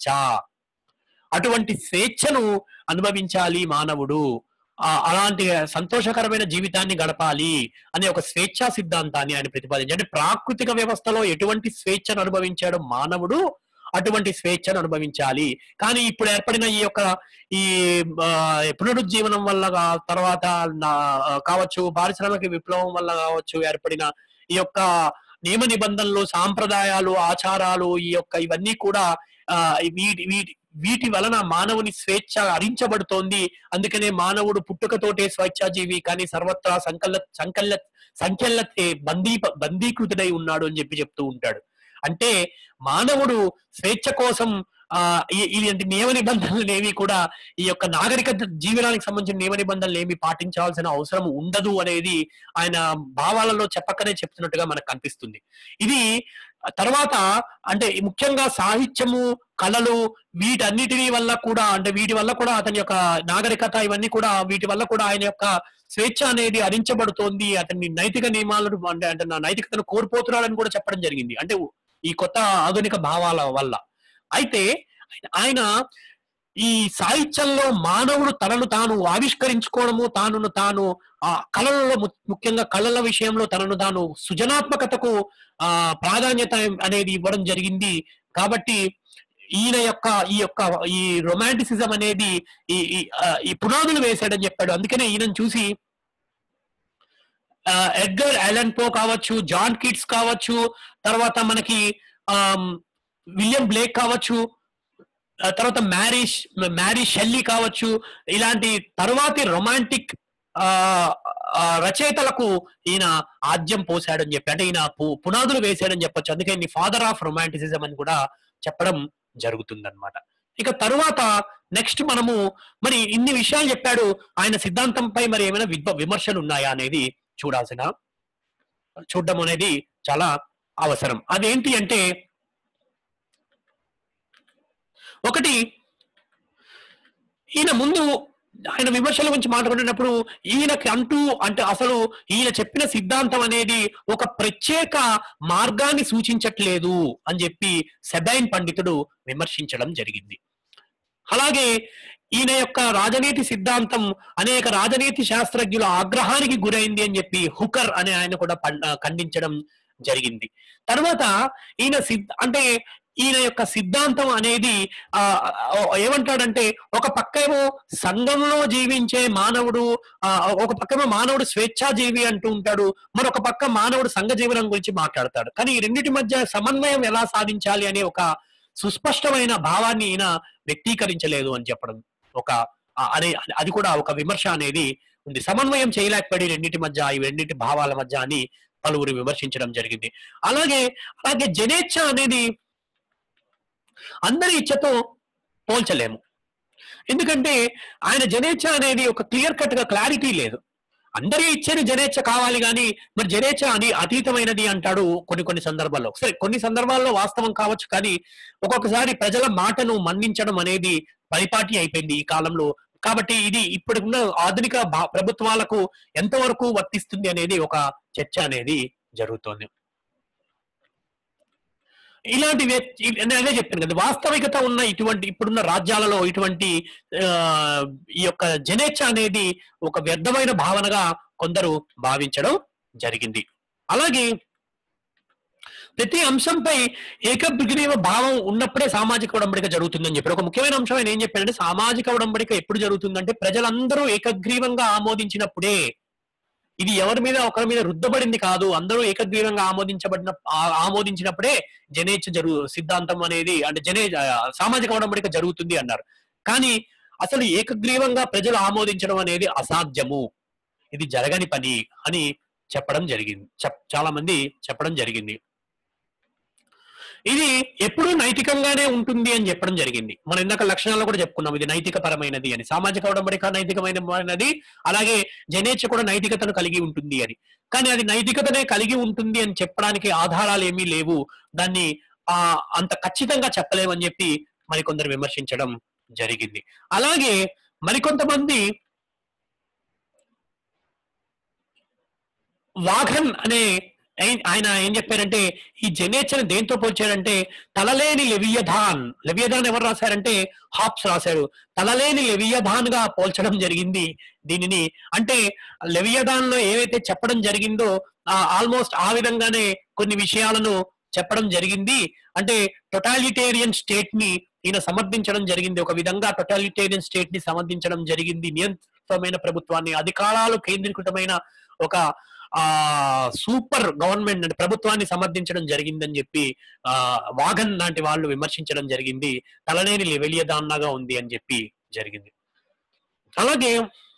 అటువంటి స్వేచ్ఛను అనుభవించాలి మానవుడు ఆ అలాంటి సంతోషకరమైన జీవితాన్ని గడపాలి అనే ఒక స్వేచ్ఛా సిద్ధాంతాన్ని ఆయన ప్రతిపాదించారు అంటే ప్రాకృతిక వ్యవస్థలో ఎటువంటి స్వేచ్ఛను అనుభవించాడు మానవుడు అటువంటి స్వేచ్ఛను అనుభవించాలి కానీ ఇప్పుడు ఏర్పడిన ఈ యొక్క ఈ ఆ, పునరుజ్జీవనం వల్ల గా- తర్వాత నా- కావచ్చు పారిశ్రామిక విప్లవం వల్ల కావచ్చు ఏర్పడిన ఈ యొక్క నియమ నిబంధనలు సాంప్రదాయాలు ఆచారాలు ఈ యొక్క ఇవన్నీ కూడా ఆ, వీటి వీటి వీటి వలన మానవుని స్వేచ్ఛ హరించబడుతోంది అందుకనే మానవుడు పుట్టుకతోటే స్వేచ్ఛాజీవి కానీ సర్వత్రా సంకల్ల సంకల్ల సంఖ్యల బందీ బందీకృతుడై ఉన్నాడు అని చెప్పి చెప్తూ ఉంటాడు అంటే మానవుడు స్వేచ్ఛ కోసం ఆ ఈ- ఇలాంటి నియమ నిబంధనలు ఏవి కూడా ఈ యొక్క నాగరికత జీవనానికి సంబంధించిన నియమ నిబంధనలు ఏమి పాటించాల్సిన అవసరం ఉండదు అనేది ఆయన భావాలలో చెప్పకనే చెప్తున్నట్టుగా మనకు కనిపిస్తుంది ఇది తర్వాత అంటే ఈ ముఖ్యంగా సాహిత్యము కళలు వీటన్నిటిని వల్ల కూడా అంటే వీటి వల్ల కూడా అతని యొక్క నాగరికత ఇవన్నీ కూడా వీటి వల్ల కూడా ఆయన యొక్క స్వేచ్ఛ అనేది హరించబడుతోంది అతని నైతిక నియమాలను అంటే అంటే నా నైతికతను కోల్పోతున్నాడని కూడా చెప్పడం జరిగింది అంటే ఈ కొత్త ఆధునిక భావాల వల్ల అయితే ఆయన ఈ సాహిత్యంలో మానవుడు తనను తాను ఆవిష్కరించుకోవడము తాను తాను ఆ కళలలో ము- ముఖ్యంగా కళల విషయంలో తనను తాను సృజనాత్మకతకు ఆ ప్రాధాన్యత అనేది ఇవ్వడం జరిగింది కాబట్టి ఈయన యొక్క ఈ యొక్క ఈ రొమాంటిసిజం అనేది ఈ ఈ- ఆ, ఈ పునాదులు వేశాడని చెప్పాడు అందుకనే ఈయనను చూసి ఆ, ఎడ్గర్ అలన్ పో కావచ్చు జాన్ కిట్స్ కావచ్చు తర్వాత మనకి ఆమ్, విలియం బ్లేక్ కావచ్చు ఆ తర్వాత మ్యారీష్ మ్యారీ షెల్లీ కావచ్చు ఇలాంటి తర్వాతి రొమాంటిక్ ఆ ఆ, రచయితలకు ఈయన ఆద్యం పోసాడని చెప్పి అంటే ఈయన పు- పునాదులు వేసాడని చెప్పొచ్చు అందుకే ఈయన్ని ఫాదర్ ఆఫ్ రొమాంటిసిజం అని కూడా చెప్పడం జరుగుతుందన్నమాట ఇక తరువాత నెక్స్ట్ మనము మరి ఇన్ని విషయాలు చెప్పాడు ఆయన సిద్ధాంతంపై మరి ఏమైనా విద్వ విమర్శలు ఉన్నాయా అనేది చూడాల్సిన చూడడం అనేది చాలా అవసరం అదేంటి అంటే ఒకటి ఈయన ముందు ఆయన విమర్శల గురించి మాట్లాడుతున్నప్పుడు ఈయనకి అంటూ అంటే అసలు ఈయన చెప్పిన సిద్ధాంతం అనేది ఒక ప్రత్యేక మార్గాన్ని సూచించట్లేదు అని చెప్పి సెబైన్ పండితుడు విమర్శించడం జరిగింది అలాగే ఈయన యొక్క రాజనీతి సిద్ధాంతం అనేక రాజనీతి శాస్త్రజ్ఞుల ఆగ్రహానికి గురైంది అని చెప్పి హుకర్ అనే ఆయన కూడా పం- ఖండించడం జరిగింది తర్వాత ఈయన సిద్ధ అంటే ఈయన యొక్క సిద్ధాంతం అనేది ఆ ఆ, ఏమంటాడంటే ఒక పక్కేమో సంఘంలో జీవించే మానవుడు ఆ, ఒక పక్కేమో మానవుడు స్వేచ్ఛాజీవి అంటూ ఉంటాడు మరొక పక్క మానవుడు సంఘ జీవనం గురించి మాట్లాడతాడు కానీ ఈ రెండింటి మధ్య సమన్వయం ఎలా సాధించాలి అనే ఒక సుస్పష్టమైన భావాన్ని ఈయన వ్యక్తీకరించలేదు అని చెప్పడం ఒక ఆ, అనే అది కూడా ఒక విమర్శ అనేది ఉంది సమన్వయం చేయలేకపోయి రెండింటి మధ్య ఈ రెండింటి భావాల మధ్య అని పలువురు విమర్శించడం జరిగింది అలాగే అలాగే జనేచ్ఛ అనేది అందరి ఇచ్చతో పోల్చలేము ఎందుకంటే ఆయన జనేచ్ఛ అనేది ఒక క్లియర్ కట్ గా క్లారిటీ లేదు అందరి ఇచ్చేది జనేచ్ఛ కావాలి కానీ మరి జనేచ్ఛ అని అతీతమైనది అంటాడు కొన్ని కొన్ని సందర్భాల్లో సరే కొన్ని సందర్భాల్లో వాస్తవం కావచ్చు కానీ ఒక్కొక్కసారి ప్రజల మాటను మన్నించడం అనేది పరిపాటి అయిపోయింది ఈ కాలంలో కాబట్టి ఇది ఇప్పుడున్న ఆధునిక భా- ప్రభుత్వాలకు ఎంతవరకు వర్తిస్తుంది అనేది ఒక చర్చ అనేది జరుగుతోంది ఇలాంటి వ్యక్తి నేను అదే చెప్పాను కదా వాస్తవికత ఉన్న ఇటువంటి ఇప్పుడున్న రాజ్యాలలో ఇటువంటి ఆ, ఈ యొక్క జనేచ్ఛ అనేది ఒక వ్యర్థమైన భావనగా కొందరు భావించడం జరిగింది అలాగే ప్రతి అంశంపై ఏకగ్రీవ భావం ఉన్నప్పుడే సామాజిక ఉడంబడిక జరుగుతుందని చెప్పారు ఒక ముఖ్యమైన అంశం ఆయన ఏం చెప్పారంటే సామాజిక ఉడంబడిక ఎప్పుడు జరుగుతుందంటే ప్రజలందరూ ఏకగ్రీవంగా ఆమోదించినప్పుడే ఇది ఎవరి మీద ఒకరి మీద రుద్దబడింది కాదు అందరూ ఏకగ్రీవంగా ఆమోదించబడిన ఆ- ఆమోదించినప్పుడే జనేచ్ఛ జరుగు సిద్ధాంతం అనేది అంటే జనే ఆ, సామాజిక ఉడంబడిక జరుగుతుంది అన్నారు కానీ అసలు ఏకగ్రీవంగా ప్రజలు ఆమోదించడం అనేది అసాధ్యము ఇది జరగని పని అని చెప్పడం జరిగింది చెప్- చాలా మంది చెప్పడం జరిగింది ఇది ఎప్పుడూ నైతికంగానే ఉంటుంది అని చెప్పడం జరిగింది మనం ఇందాక లక్షణాల్లో కూడా చెప్పుకున్నాం ఇది నైతిక పరమైనది అని సామాజిక ఉడంబడిక నైతికమైనది అలాగే జనేచ్ఛ కూడా నైతికతను కలిగి ఉంటుంది అని కానీ అది నైతికతనే కలిగి ఉంటుంది అని చెప్పడానికి ఆధారాలు ఏమీ లేవు దాన్ని ఆ అంత ఖచ్చితంగా చెప్పలేమని చెప్పి మరికొందరు విమర్శించడం జరిగింది అలాగే మరికొంతమంది వాఘన్ అనే ఐ- ఆయన ఏం చెప్పారంటే ఈ జనేచ్చని దేంతో పోల్చాడంటే తలలేని లెవియధాన్ లెవియధాన్ ఎవరు రాశారంటే హాప్స్ రాశారు తలలేని లెవియధాన్ గా పోల్చడం జరిగింది దీనిని అంటే లెవియధాన్ లో ఏవైతే చెప్పడం జరిగిందో ఆల్మోస్ట్ ఆ విధంగానే కొన్ని విషయాలను చెప్పడం జరిగింది అంటే టొటాలిటేరియన్ స్టేట్ ని ఈయన సమర్థించడం జరిగింది ఒక విధంగా టొటాలిటేరియన్ స్టేట్ ని సమర్థించడం జరిగింది నియంత్రితమైన ప్రభుత్వాన్ని అధికారాలు కేంద్రీకృతమైన ఒక ఆ సూపర్ గవర్నమెంట్ అంటే ప్రభుత్వాన్ని సమర్థించడం జరిగిందని చెప్పి ఆ వాగన్ లాంటి వాళ్ళు విమర్శించడం జరిగింది తలనేని వెలియదాన్నగా ఉంది అని చెప్పి జరిగింది అలాగే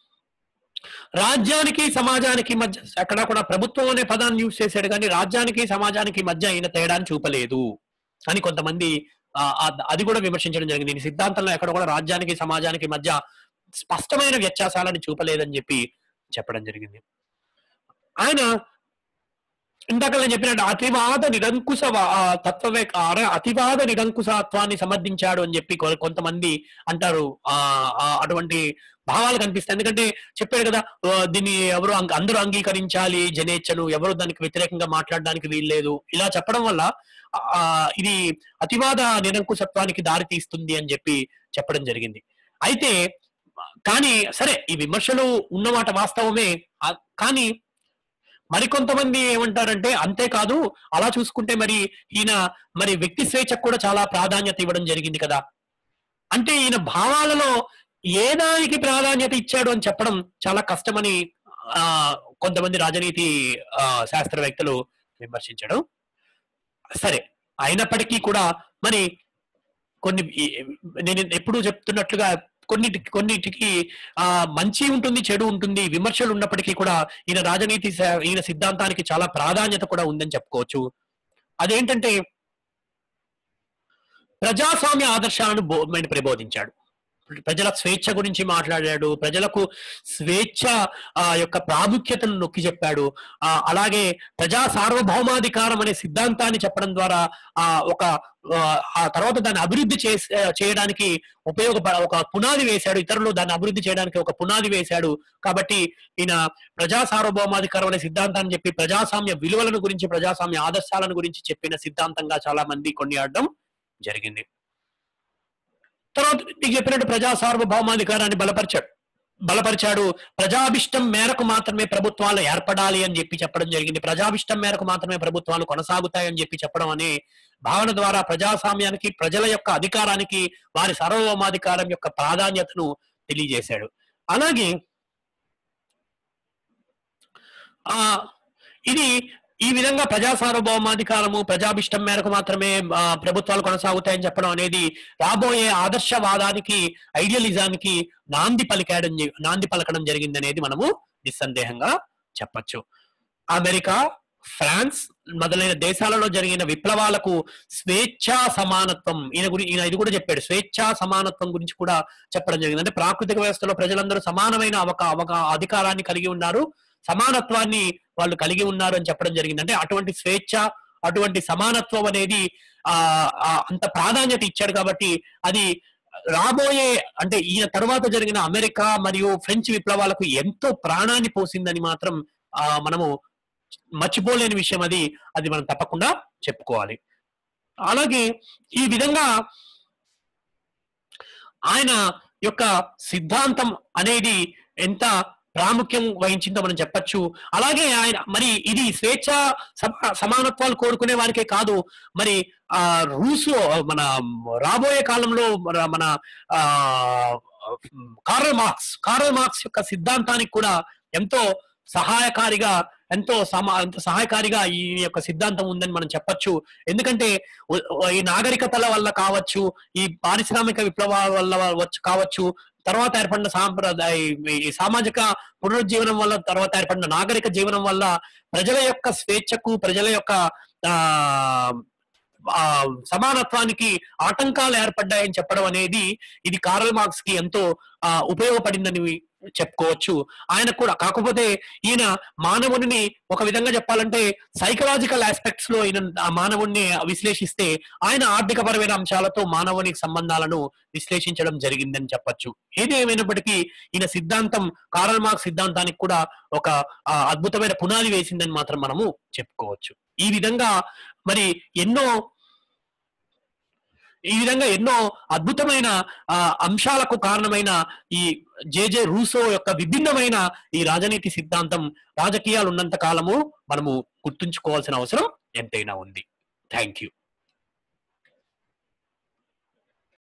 రాజ్యానికి సమాజానికి మధ్య అక్కడ కూడా ప్రభుత్వం అనే పదాన్ని యూజ్ చేశాడు కానీ రాజ్యానికి సమాజానికి మధ్య అయిన తేడాన్ని చూపలేదు అని కొంతమంది ఆ, ఆ- అది కూడా విమర్శించడం జరిగింది ఈ సిద్ధాంతంలో ఎక్కడ కూడా రాజ్యానికి సమాజానికి మధ్య స్పష్టమైన వ్యత్యాసాలను చూపలేదని చెప్పి చెప్పడం జరిగింది ఆయన ఇందాక నేను చెప్పినట్టు అతివాద నిరంకుశ వా- ఆ, తత్వవే అర- అతివాద నిరంకుశత్వాన్ని సమర్థించాడు అని చెప్పి కొ- కొంతమంది అంటారు ఆ ఆ, అటువంటి భావాలు కనిపిస్తాయి ఎందుకంటే చెప్పాడు కదా ఆ, దీన్ని ఎవరు అంగ- అందరూ అంగీకరించాలి జనేచ్ఛను ఎవరు దానికి వ్యతిరేకంగా మాట్లాడడానికి వీల్లేదు ఇలా చెప్పడం వల్ల ఆ ఇది అతివాద నిరంకుశత్వానికి దారి తీస్తుంది అని చెప్పి చెప్పడం జరిగింది అయితే కానీ సరే ఈ విమర్శలు ఉన్నమాట వాస్తవమే ఆ, కానీ మరికొంతమంది ఏమంటారంటే అంతేకాదు అలా చూసుకుంటే మరి ఈయన మరి వ్యక్తి స్వేచ్ఛకు కూడా చాలా ప్రాధాన్యత ఇవ్వడం జరిగింది కదా అంటే ఈయన భావాలలో ఏ దానికి ప్రాధాన్యత ఇచ్చాడు అని చెప్పడం చాలా కష్టమని ఆ కొంతమంది రాజనీతి ఆ, శాస్త్రవేత్తలు విమర్శించడం సరే అయినప్పటికీ కూడా మరి కొన్ని ఈ- నేను ఎప్పుడూ చెప్తున్నట్లుగా కొన్నిటి కొన్నిటికి ఆ మంచి ఉంటుంది చెడు ఉంటుంది విమర్శలు ఉన్నప్పటికీ కూడా ఈయన రాజనీతి శా- ఈయన సిద్ధాంతానికి చాలా ప్రాధాన్యత కూడా ఉందని చెప్పుకోవచ్చు అదేంటంటే ప్రజాస్వామ్య ఆదర్శాలను బో- ఆయన ప్రబోధించాడు ప్రజల స్వేచ్ఛ గురించి మాట్లాడాడు ప్రజలకు స్వేచ్ఛ ఆ, యొక్క ప్రాముఖ్యతను నొక్కి చెప్పాడు ఆ, అలాగే ప్రజా సార్వభౌమాధికారం అనే సిద్ధాంతాన్ని చెప్పడం ద్వారా ఆ ఒక ఆ, ఆ తర్వాత దాన్ని అభివృద్ధి చేసి చేయడానికి ఉపయోగపడ ఒక పునాది వేశాడు ఇతరులు దాన్ని అభివృద్ధి చేయడానికి ఒక పునాది వేశాడు కాబట్టి ఈయన ప్రజా సార్వభౌమాధికారం అనే సిద్ధాంతాన్ని చెప్పి ప్రజాస్వామ్య విలువలను గురించి ప్రజాస్వామ్య ఆదర్శాలను గురించి చెప్పిన సిద్ధాంతంగా చాలా మంది కొనియాడడం జరిగింది తర్వాత నీకు చెప్పినట్టు ప్రజా సార్వభౌమాధికారాన్ని బలపరిచాడు బలపరిచాడు ప్రజాభిష్టం మేరకు మాత్రమే ప్రభుత్వాలు ఏర్పడాలి అని చెప్పి చెప్పడం జరిగింది ప్రజాభిష్టం మేరకు మాత్రమే ప్రభుత్వాలు కొనసాగుతాయని చెప్పి చెప్పడం అనే భావన ద్వారా ప్రజాస్వామ్యానికి ప్రజల యొక్క అధికారానికి వారి సార్వభౌమాధికారం యొక్క ప్రాధాన్యతను తెలియజేశాడు అలాగే ఆ ఇది ఈ విధంగా ప్రజా సార్వభౌమాధికారము ప్రజాభిష్టం మేరకు మాత్రమే ఆ, ప్రభుత్వాలు కొనసాగుతాయని చెప్పడం అనేది రాబోయే ఆదర్శవాదానికి ఐడియలిజానికి నాంది పలికాడని చె- నాంది పలకడం జరిగింది అనేది మనము నిస్సందేహంగా చెప్పచ్చు అమెరికా ఫ్రాన్స్ మొదలైన దేశాలలో జరిగిన విప్లవాలకు స్వేచ్ఛా సమానత్వం ఈయన గురి ఈయన ఇది కూడా చెప్పాడు స్వేచ్ఛా సమానత్వం గురించి కూడా చెప్పడం జరిగింది అంటే ప్రాకృతిక వ్యవస్థలో ప్రజలందరూ సమానమైన అవక అవక అధికారాన్ని కలిగి ఉన్నారు సమానత్వాన్ని వాళ్ళు కలిగి ఉన్నారు అని చెప్పడం జరిగింది అంటే అటువంటి స్వేచ్ఛ అటువంటి సమానత్వం అనేది ఆ ఆ, అంత ప్రాధాన్యత ఇచ్చాడు కాబట్టి అది రాబోయే అంటే ఈయన తర్వాత జరిగిన అమెరికా మరియు ఫ్రెంచ్ విప్లవాలకు ఎంతో ప్రాణాన్ని పోసిందని మాత్రం ఆ మనము మర్చిపోలేని విషయం అది అది మనం తప్పకుండా చెప్పుకోవాలి అలాగే ఈ విధంగా ఆయన యొక్క సిద్ధాంతం అనేది ఎంత ప్రాముఖ్యం వహించిందో మనం చెప్పొచ్చు అలాగే ఆయన మరి ఇది స్వేచ్ఛ సమ- సమానత్వాలు కోరుకునే వారికే కాదు మరి ఆ రూసు మన రాబోయే కాలంలో మన మన ఆ కార్ల్ మార్క్స్ కార్ల్ మార్క్స్ యొక్క సిద్ధాంతానికి కూడా ఎంతో సహాయకారిగా ఎంతో సమా ఎంతో సహాయకారిగా ఈ యొక్క సిద్ధాంతం ఉందని మనం చెప్పొచ్చు ఎందుకంటే ఉ- ఈ నాగరికతల వల్ల కావచ్చు ఈ పారిశ్రామిక విప్లవాల వల్ల వచ్చు కావచ్చు తర్వాత ఏర్పడిన సాంప్రదాయ ఈ సామాజిక పునరుజ్జీవనం వల్ల తర్వాత ఏర్పడిన నాగరిక జీవనం వల్ల ప్రజల యొక్క స్వేచ్ఛకు ప్రజల యొక్క ఆ ఆ సమానత్వానికి ఆటంకాలు ఏర్పడ్డాయని చెప్పడం అనేది ఇది కారల్ మార్క్స్ కి ఎంతో ఆ, ఉపయోగపడిందని చెప్పుకోవచ్చు ఆయన కూడా కాకపోతే ఈయన మానవుడిని ఒక విధంగా చెప్పాలంటే సైకలాజికల్ ఆస్పెక్ట్స్ లో ఈయన ఆ మానవుడిని విశ్లేషిస్తే ఆయన ఆర్థిక పరమైన అంశాలతో మానవుని సంబంధాలను విశ్లేషించడం జరిగిందని చెప్పొచ్చు ఏది ఏమైనప్పటికీ ఈయన సిద్ధాంతం కారల్ మార్క్స్ సిద్ధాంతానికి కూడా ఒక ఆ, అద్భుతమైన పునాది వేసిందని మాత్రం మనము చెప్పుకోవచ్చు ఈ విధంగా మరి ఎన్నో ఈ విధంగా ఎన్నో అద్భుతమైన ఆ, అంశాలకు కారణమైన ఈ జేజే రూసో యొక్క విభిన్నమైన ఈ రాజనీతి సిద్ధాంతం రాజకీయాలు ఉన్నంత కాలము మనము గుర్తుంచుకోవాల్సిన అవసరం ఎంతైనా ఉంది థ్యాంక్ యూ